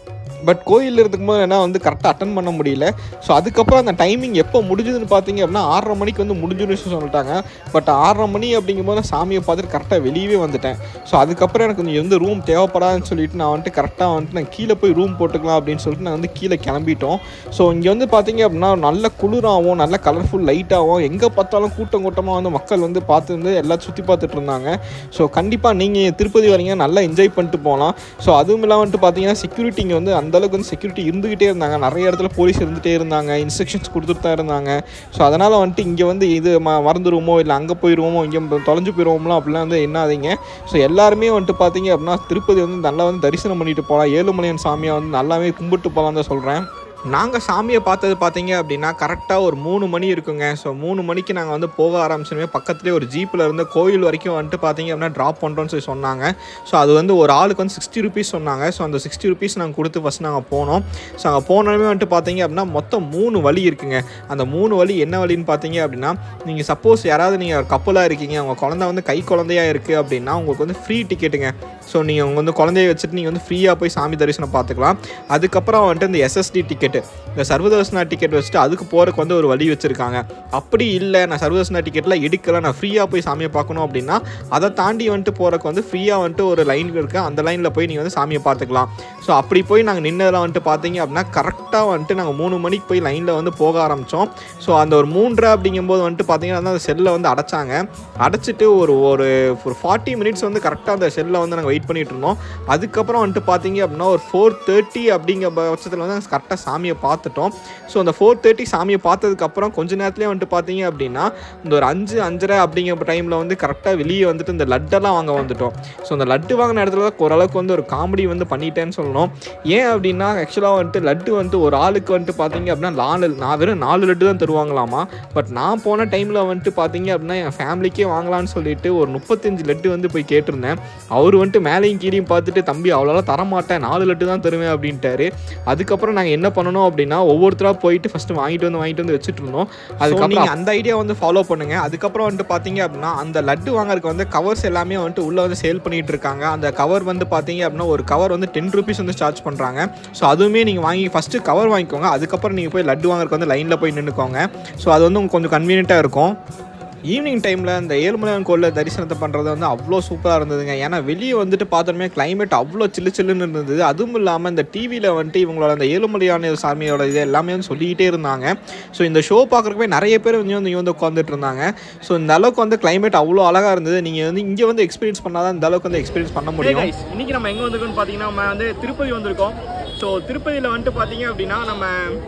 பட் கோயில் இருக்கும் போது என்ன வந்து கரெக்டாக அட்டன் பண்ண முடியல ஸோ அதுக்கப்புறம் அந்த டைமிங் எப்போ முடிஞ்சதுன்னு பார்த்தீங்க அப்படின்னா ஆறரை மணிக்கு வந்து முடிஞ்சுன்னு சொல்லிட்டாங்க பட் ஆறரை மணி அப்படிங்கும்போது நான் சாமியை பார்த்துட்டு கரெக்டாக வெளியவே வந்துட்டேன் ஸோ அதுக்கப்புறம் எனக்கு கொஞ்சம் வந்து ரூம் தேவைப்படாதுன்னு சொல்லிட்டு நான் வந்துட்டு கரெக்டாக வந்துட்டு நான் கீழே போய் ரூம் போட்டுக்கலாம் அப்படின்னு சொல்லிட்டு நான் வந்து கீழே கிளம்பிட்டோம் ஸோ இங்கே வந்து பார்த்தீங்க அப்படின்னா நல்ல குளிராகவும் நல்ல கலர்ஃபுல் லைட்டாகவும் எங்கே பார்த்தாலும் கூட்டம் கூட்டமாக வந்து மக்கள் வந்து பார்த்து வந்து எல்லாம் சுற்றி பார்த்துட்டு இருந்தாங்க ஸோ கண்டிப்பாக நீங்கள் திருப்பதி வரீங்க நல்லா என்ஜாய் பண்ணிட்டு போகலாம் ஸோ அதுவும் இல்லாமல் வந்துட்டு பார்த்தீங்கன்னா செக்யூரிட்டி இங்கே வந்து அந்தளவுக்கு வந்து செக்யூரிட்டி இருந்துக்கிட்டே இருந்தாங்க நிறைய இடத்துல போலீஸ் இருந்துகிட்டே இருந்தாங்க இன்ஸ்ட்ரக்ஷன்ஸ் கொடுத்துட்டு தான் இருந்தாங்க ஸோ அதனால் வந்துட்டு இங்கே வந்து இது ம மறந்துடுவோமோ இல்லை அங்கே போயிடுவோமோ இங்கே தொலைஞ்சு போயிடுவோம்லாம் அப்படிலாம் வந்து என்னாதீங்க ஸோ எல்லாருமே வந்துட்டு பார்த்தீங்க அப்படின்னா திருப்பதி வந்து நல்லா வந்து தரிசனம் பண்ணிட்டு போகலாம் ஏழுமலையன் சாமியை வந்து நல்லாவே கும்பிட்டு போகலாம் தான் சொல்கிறேன் நாங்கள் சாமியை பார்த்தது பார்த்தீங்க அப்படின்னா கரெக்டாக ஒரு மூணு மணி இருக்குங்க ஸோ மூணு மணிக்கு நாங்கள் வந்து போக ஆரம்பிச்சோமே பக்கத்துலேயே ஒரு ஜீப்பில் இருந்து கோயில் வரைக்கும் வந்துட்டு பார்த்தீங்க அப்படின்னா ட்ராப் பண்ணுறோன்னு சொல்லி சொன்னாங்க ஸோ அது வந்து ஒரு ஆளுக்கு வந்து சிக்ஸ்டி ருபீஸ் சொன்னாங்க ஸோ அந்த சிக்ஸ்டி ருபீஸ் நாங்கள் கொடுத்து ஃபஸ்ட் நாங்கள் போனோம் ஸோ அங்கே போனோமே வந்துட்டு பார்த்தீங்க அப்படின்னா மொத்தம் மூணு வழி இருக்குங்க அந்த மூணு வழி என்ன வழின்னு பார்த்தீங்க அப்படின்னா நீங்கள் சப்போஸ் யாராவது நீங்கள் கப்பலாக இருக்கீங்க உங்கள் குழந்தை வந்து கை குழந்தையாக இருக்குது அப்படின்னா உங்களுக்கு வந்து ஃப்ரீ டிக்கெட்டுங்க ஸோ நீங்கள் உங்கள் வந்து குழந்தைய வச்சுட்டு நீங்கள் வந்து ஃப்ரீயாக போய் சாமி தரிசனம் பார்த்துக்கலாம் அதுக்கப்புறம் வந்துட்டு இந்த எஸ்எஸ்டி டிக்கெட்டு இந்த சர்வதர்சனா டிக்கெட் வச்சுட்டு அதுக்கு போகிறதுக்கு வந்து ஒரு வழி வச்சுருக்காங்க அப்படி இல்லை நான் சர்வதர்சனா டிக்கெட்லாம் எடுக்கல நான் ஃப்ரீயாக போய் சாமியை பார்க்கணும் அப்படின்னா அதை தாண்டி வந்துட்டு போகிறக்கு வந்து ஃப்ரீயாக வந்துட்டு ஒரு லைன் இருக்குது அந்த லைனில் போய் நீங்கள் வந்து சாமியை பார்த்துக்கலாம் ஸோ அப்படி போய் நாங்கள் நின்னதெல்லாம் வந்துட்டு பார்த்தீங்க அப்படின்னா கரெக்டாக வந்துட்டு நாங்கள் மூணு மணிக்கு போய் லைனில் வந்து போக ஆரம்பித்தோம் ஸோ அந்த ஒரு மூன்றரை அப்படிங்கும்போது வந்துட்டு பார்த்தீங்கன்னா அந்த செல்லை வந்து அடைச்சாங்க அடைச்சிட்டு ஒரு ஒரு ஒரு ஃபார்ட்டி மினிட்ஸ் வந்து கரெக்டாக அந்த செல்லை வந்து நாங்கள் வெயிட் பண்ணிட்டு இருந்தோம் அதுக்கப்புறம் வந்துட்டு பார்த்தீங்க அப்படின்னா ஒரு ஃபோர் தேர்ட்டி அப்படிங்கிற பட்சத்தில் வந்து நாங்கள் கரெக்டாக சாமியை பார்த்துட்டோம் ஸோ அந்த ஃபோர் தேர்ட்டி சாமியை பார்த்ததுக்கப்புறம் கொஞ்ச நேரத்துலேயே வந்துட்டு பார்த்தீங்க அப்படின்னா இந்த ஒரு அஞ்சு அஞ்சரை அப்படிங்கிற டைமில் வந்து கரெக்டாக வெளியே வந்துட்டு இந்த லட்டெல்லாம் வாங்க வந்துட்டோம் ஸோ அந்த லட்டு வாங்கின இடத்துல தான் ஓரளவுக்கு வந்து ஒரு காமெடி வந்து பண்ணிட்டேன்னு சொல்லணும் ஏன் அப்படின்னா ஆக்சுவலாக வந்துட்டு லட்டு வந்துட்டு ஒரு ஆளுக்கு வந்துட்டு பார்த்தீங்க அப்படின்னா நாலு நான் வெறும் நாலு லட்டு தான் தருவாங்களாமா பட் நான் போன டைமில் வந்துட்டு பார்த்தீங்க அப்படின்னா என் ஃபேமிலிக்கே வாங்கலாம்னு சொல்லிட்டு ஒரு முப்பத்தஞ்சு லட்டு வந்து போய் கேட்டிருந்தேன் அவர் வந்துட்டு மேலேயும் கீழையும் பார்த்துட்டு தம்பி அவ்வளோலாம் தரமாட்டேன் நாலு லட்டு தான் தருவேன் அப்படின்ட்டாரு அதுக்கப்புறம் நாங்கள் என்ன பண்ணணும் அப்படின்னா ஒவ்வொருத்தராக போயிட்டு ஃபஸ்ட்டு வாங்கிட்டு வந்து வாங்கிட்டு வந்து வச்சுட்டு இருந்தோம் அதுக்கப்புறம் நீங்கள் அந்த ஐடியா வந்து ஃபாலோ பண்ணுங்கள் அதுக்கப்புறம் வந்துட்டு பார்த்தீங்க அப்படின்னா அந்த லட்டு வாங்குறதுக்கு வந்து கவர்ஸ் எல்லாமே வந்துட்டு உள்ளே வந்து சேல் பண்ணிட்டு இருக்காங்க அந்த கவர் வந்து பார்த்தீங்க அப்படின்னா ஒரு கவர் வந்து டென் ருபீஸ் வந்து சார்ஜ் பண்ணுறாங்க ஸோ அதுவுமே நீங்கள் வாங்கி ஃபஸ்ட்டு கவர் வாங்கிக்கோங்க அதுக்கப்புறம் நீங்கள் போய் லட்டு வாங்குறதுக்கு வந்து லைனில் போய் நின்றுக்கோங்க ஸோ அது வந்து உங்களுக்கு கொஞ்சம் கன்வீனியண்ட்டாக இருக்கும் ஈவினிங் டைமில் இந்த ஏழுமலையான் கோயிலில் தரிசனத்தை பண்ணுறது வந்து அவ்வளோ சூப்பராக இருந்ததுங்க ஏன்னா வெளியே வந்துட்டு பார்த்தோமே கிளைமேட் அவ்வளோ சில்லு சில்லுன்னு இருந்தது அதுவும் இல்லாமல் இந்த டிவியில் வந்துட்டு இவங்களோட அந்த ஏழுமலையான சாமியோட இது எல்லாமே வந்து சொல்லிக்கிட்டே இருந்தாங்க ஸோ இந்த ஷோ பார்க்குறக்கவே நிறைய பேர் வந்து வந்து இங்க வந்து உட்காந்துட்டு இருந்தாங்க ஸோ இந்த அளவுக்கு வந்து கிளைமேட் அவ்வளோ அழகாக இருந்தது நீங்கள் வந்து இங்கே வந்து எக்ஸ்பீரியன்ஸ் பண்ணாதான் இந்த அளவுக்கு வந்து எக்ஸ்பீரியன்ஸ் பண்ண Hey முடியும் guys, இன்னைக்கு நம்ம எங்க வந்திருக்கோம்னு பாத்தீங்கன்னா நம்ம வந்து திருப்பதி வந்திருக்கோம் ஸோ திருப்பதியில வந்துட்டு பாத்தீங்க அப்படின்னா நம்ம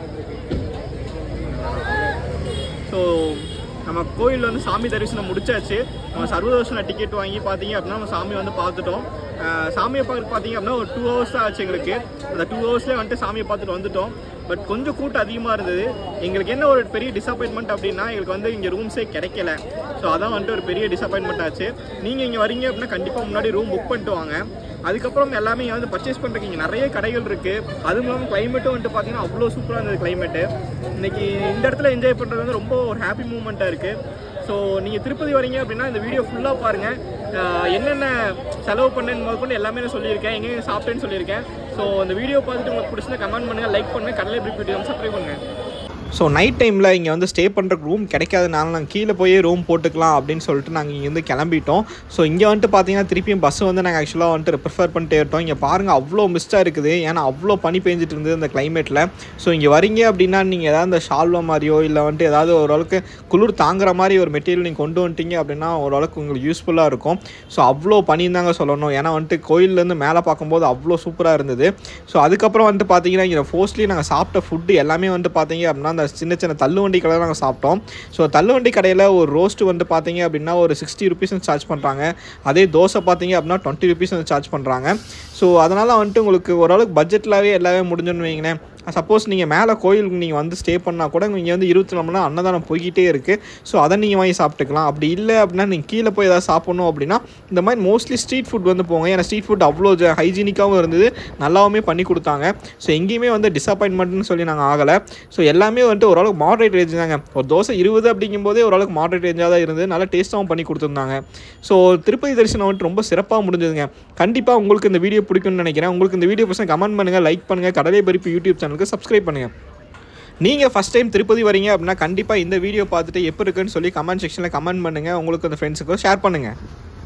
ஸோ நம்ம கோயில் வந்து சாமி தரிசனம் முடிச்சாச்சு நம்ம சர்வதர்சன டிக்கெட் வாங்கி பார்த்தீங்க அப்படின்னா நம்ம சாமி வந்து பார்த்துட்டோம் அஹ் சாமியை பார்க்க பார்த்தீங்க அப்படின்னா ஒரு டூ ஹவர்ஸ் தான் ஆச்சு எங்களுக்கு அந்த டூ ஹவர்ஸ்லேயே வந்துட்டு சாமியை பார்த்துட்டு வந்துட்டோம் பட் கொஞ்சம் கூட்டம் அதிகமாக இருந்தது எங்களுக்கு என்ன ஒரு பெரிய டிசப்பாயின்மெண்ட் அப்படின்னா எங்களுக்கு வந்து இங்கே ரூம்ஸே கிடைக்கல ஸோ அதான் வந்துட்டு ஒரு பெரிய டிசப்பாயின்மெண்ட் ஆச்சு நீங்கள் இங்கே வரீங்க அப்படின்னா கண்டிப்பாக முன்னாடி ரூம் புக் பண்ணிட்டு வாங்க அதுக்கப்புறம் எல்லாமே இங்க வந்து பர்ச்சேஸ் பண்ணுறதுக்கு இங்கே நிறைய கடைகள் இருக்குது அதுவும் இல்லாமல் கிளைமேட்டும் வந்துட்டு பார்த்தீங்கன்னா அவ்வளோ சூப்பராக இருந்தது கிளைமேட்டு இன்னைக்கு இந்த இடத்துல என்ஜாய் பண்ணுறது வந்து ரொம்ப ஒரு ஹாப்பி மூமெண்ட்டாக இருக்குது ஸோ நீங்கள் திருப்பதி வரீங்க அப்படின்னா இந்த வீடியோ ஃபுல்லாக பாருங்கள் என்னென்ன செலவு பண்ணேன்னு முதற்கொண்டு எல்லாமே நான் சொல்லியிருக்கேன் எங்கெங்க சாப்பிட்டேன்னு சொல்லியிருக்கேன் ஸோ இந்த வீடியோ பார்த்துட்டு உங்களுக்கு பிடிச்சிருந்தா கமெண்ட் பண்ணுங்கள் லைக் பண்ணுங்கள் கடலை பிரிப் வீடியோ சப்ஸ்கிரைப் பண்ணுங்கள் ஸோ நைட் டைமில் இங்கே வந்து ஸ்டே பண்ணுறக்கு ரூம் கிடைக்காதனால நாங்கள் கீழே போய் ரூம் போட்டுக்கலாம் அப்படின்னு சொல்லிட்டு நாங்கள் இங்கேருந்து கிளம்பிட்டோம் ஸோ இங்கே வந்துட்டு பார்த்தீங்கன்னா திருப்பியும் பஸ் வந்து நாங்கள் ஆக்சுவலாக வந்துட்டு ப்ரிஃபர் பண்ணிட்டே இருக்கோம் இங்கே பாருங்கள் அவ்வளோ மிஸ்டாக இருக்குது ஏன்னா அவ்வளோ பனி பெஞ்சிட்டு இருந்தது இந்த கிளைமேட்டில் ஸோ இங்கே வரீங்க அப்படின்னா நீங்கள் ஏதாவது இந்த ஷால்வா மாதிரியோ இல்லை வந்துட்டு ஏதாவது ஓரளவுக்கு குளிர் தாங்குற மாதிரி ஒரு மெட்டீரியல் நீங்கள் கொண்டு வந்துட்டீங்க அப்படின்னா ஓரளவுக்கு உங்களுக்கு யூஸ்ஃபுல்லாக இருக்கும் ஸோ அவ்வளோ பனி தாங்க சொல்லணும் ஏன்னா வந்துட்டு கோயிலேருந்து மேலே பார்க்கும்போது அவ்வளோ சூப்பராக இருந்தது ஸோ அதுக்கப்புறம் வந்துட்டு பார்த்தீங்கன்னா இங்கே ஃபோஸ்ட்லி நாங்கள் சாப்பிட்ட ஃபுட்டு எல்லாமே வந்துட்டு பார்த்தீங்க அப்படின்னா அந்த சின்ன சின்ன தள்ளுவண்டி கடையில் நாங்கள் சாப்பிட்டோம் ஸோ தள்ளுவண்டி கடையில் ஒரு ரோஸ்ட் வந்து பார்த்தீங்க அப்படின்னா ஒரு சிக்ஸ்டி ருபீஸ் சார்ஜ் பண்ணுறாங்க அதே தோசை பார்த்தீங்க அப்படின்னா டுவெண்ட்டி ருபீஸ் வந்து சார்ஜ் பண்ணுறாங்க ஸோ அதனால் வந்துட்டு உங்களுக்கு ஓரளவுக்கு பட்ஜெட்லாவே எல்லாமே முடிஞ்சுன்னு வைங்களேன் சப்போஸ் நீங்கள் மேலே கோயிலுக்கு நீங்கள் வந்து ஸ்டே பண்ணால் கூட இங்கே வந்து இருபத்தி நாலு மணி நேரம் அன்னதானம் போய்கிட்டே இருக்குது ஸோ அதை நீங்கள் வாங்கி சாப்பிட்டுக்கலாம் அப்படி இல்லை அப்படின்னா நீங்கள் கீழே போய் ஏதாவது சாப்பிட்ணும் அப்படின்னா இந்த மாதிரி மோஸ்ட்லி ஸ்ட்ரீட் ஃபுட் வந்து போங்க ஏன்னா ஸ்ட்ரீட் ஃபுட் அவ்வளோ ஹைஜீனிக்காகவும் இருந்தது நல்லாவுமே பண்ணி கொடுத்தாங்க ஸோ எங்கேயுமே வந்து டிசப்பாயின்மெண்ட்னு சொல்லி நாங்கள் ஆகலை ஸோ எல்லாமே வந்துட்டு ஓரளவுக்கு மாடரேட் ரேஞ்ச் தாங்க ஒரு தோசை இருபது அப்படிங்கும்போதே ஓரளவுக்கு மாடரேட் ரேஞ்சாக தான் இருந்தது நல்லா டேஸ்ட்டாகவும் பண்ணி கொடுத்துருந்தாங்க ஸோ திருப்பதி தரிசனம் வந்துட்டு ரொம்ப சிறப்பாக முடிஞ்சதுங்க கண்டிப்பாக உங்களுக்கு இந்த வீடியோ பிடிக்கும்னு நினைக்கிறேன் உங்களுக்கு இந்த வீடியோ பசங்க கமெண்ட் பண்ணுங்கள் லைக் பண்ணுங்கள் கடலை பருப்பு யூடியூப் சேனலுக்கு சப்ஸ்கிரைப் பண்ணுங்கள் நீங்கள் ஃபஸ்ட் டைம் திருப்பதி வரீங்க அப்படின்னா கண்டிப்பாக இந்த வீடியோ பார்த்துட்டு எப்போ இருக்குன்னு சொல்லி கமெண்ட் செக்ஷனில் கமெண்ட் பண்ணுங்கள் உங்களுக்கு அந்த ஃப்ரெண்ட்ஸுக்கும் ஷேர் பண்ணுங்கள்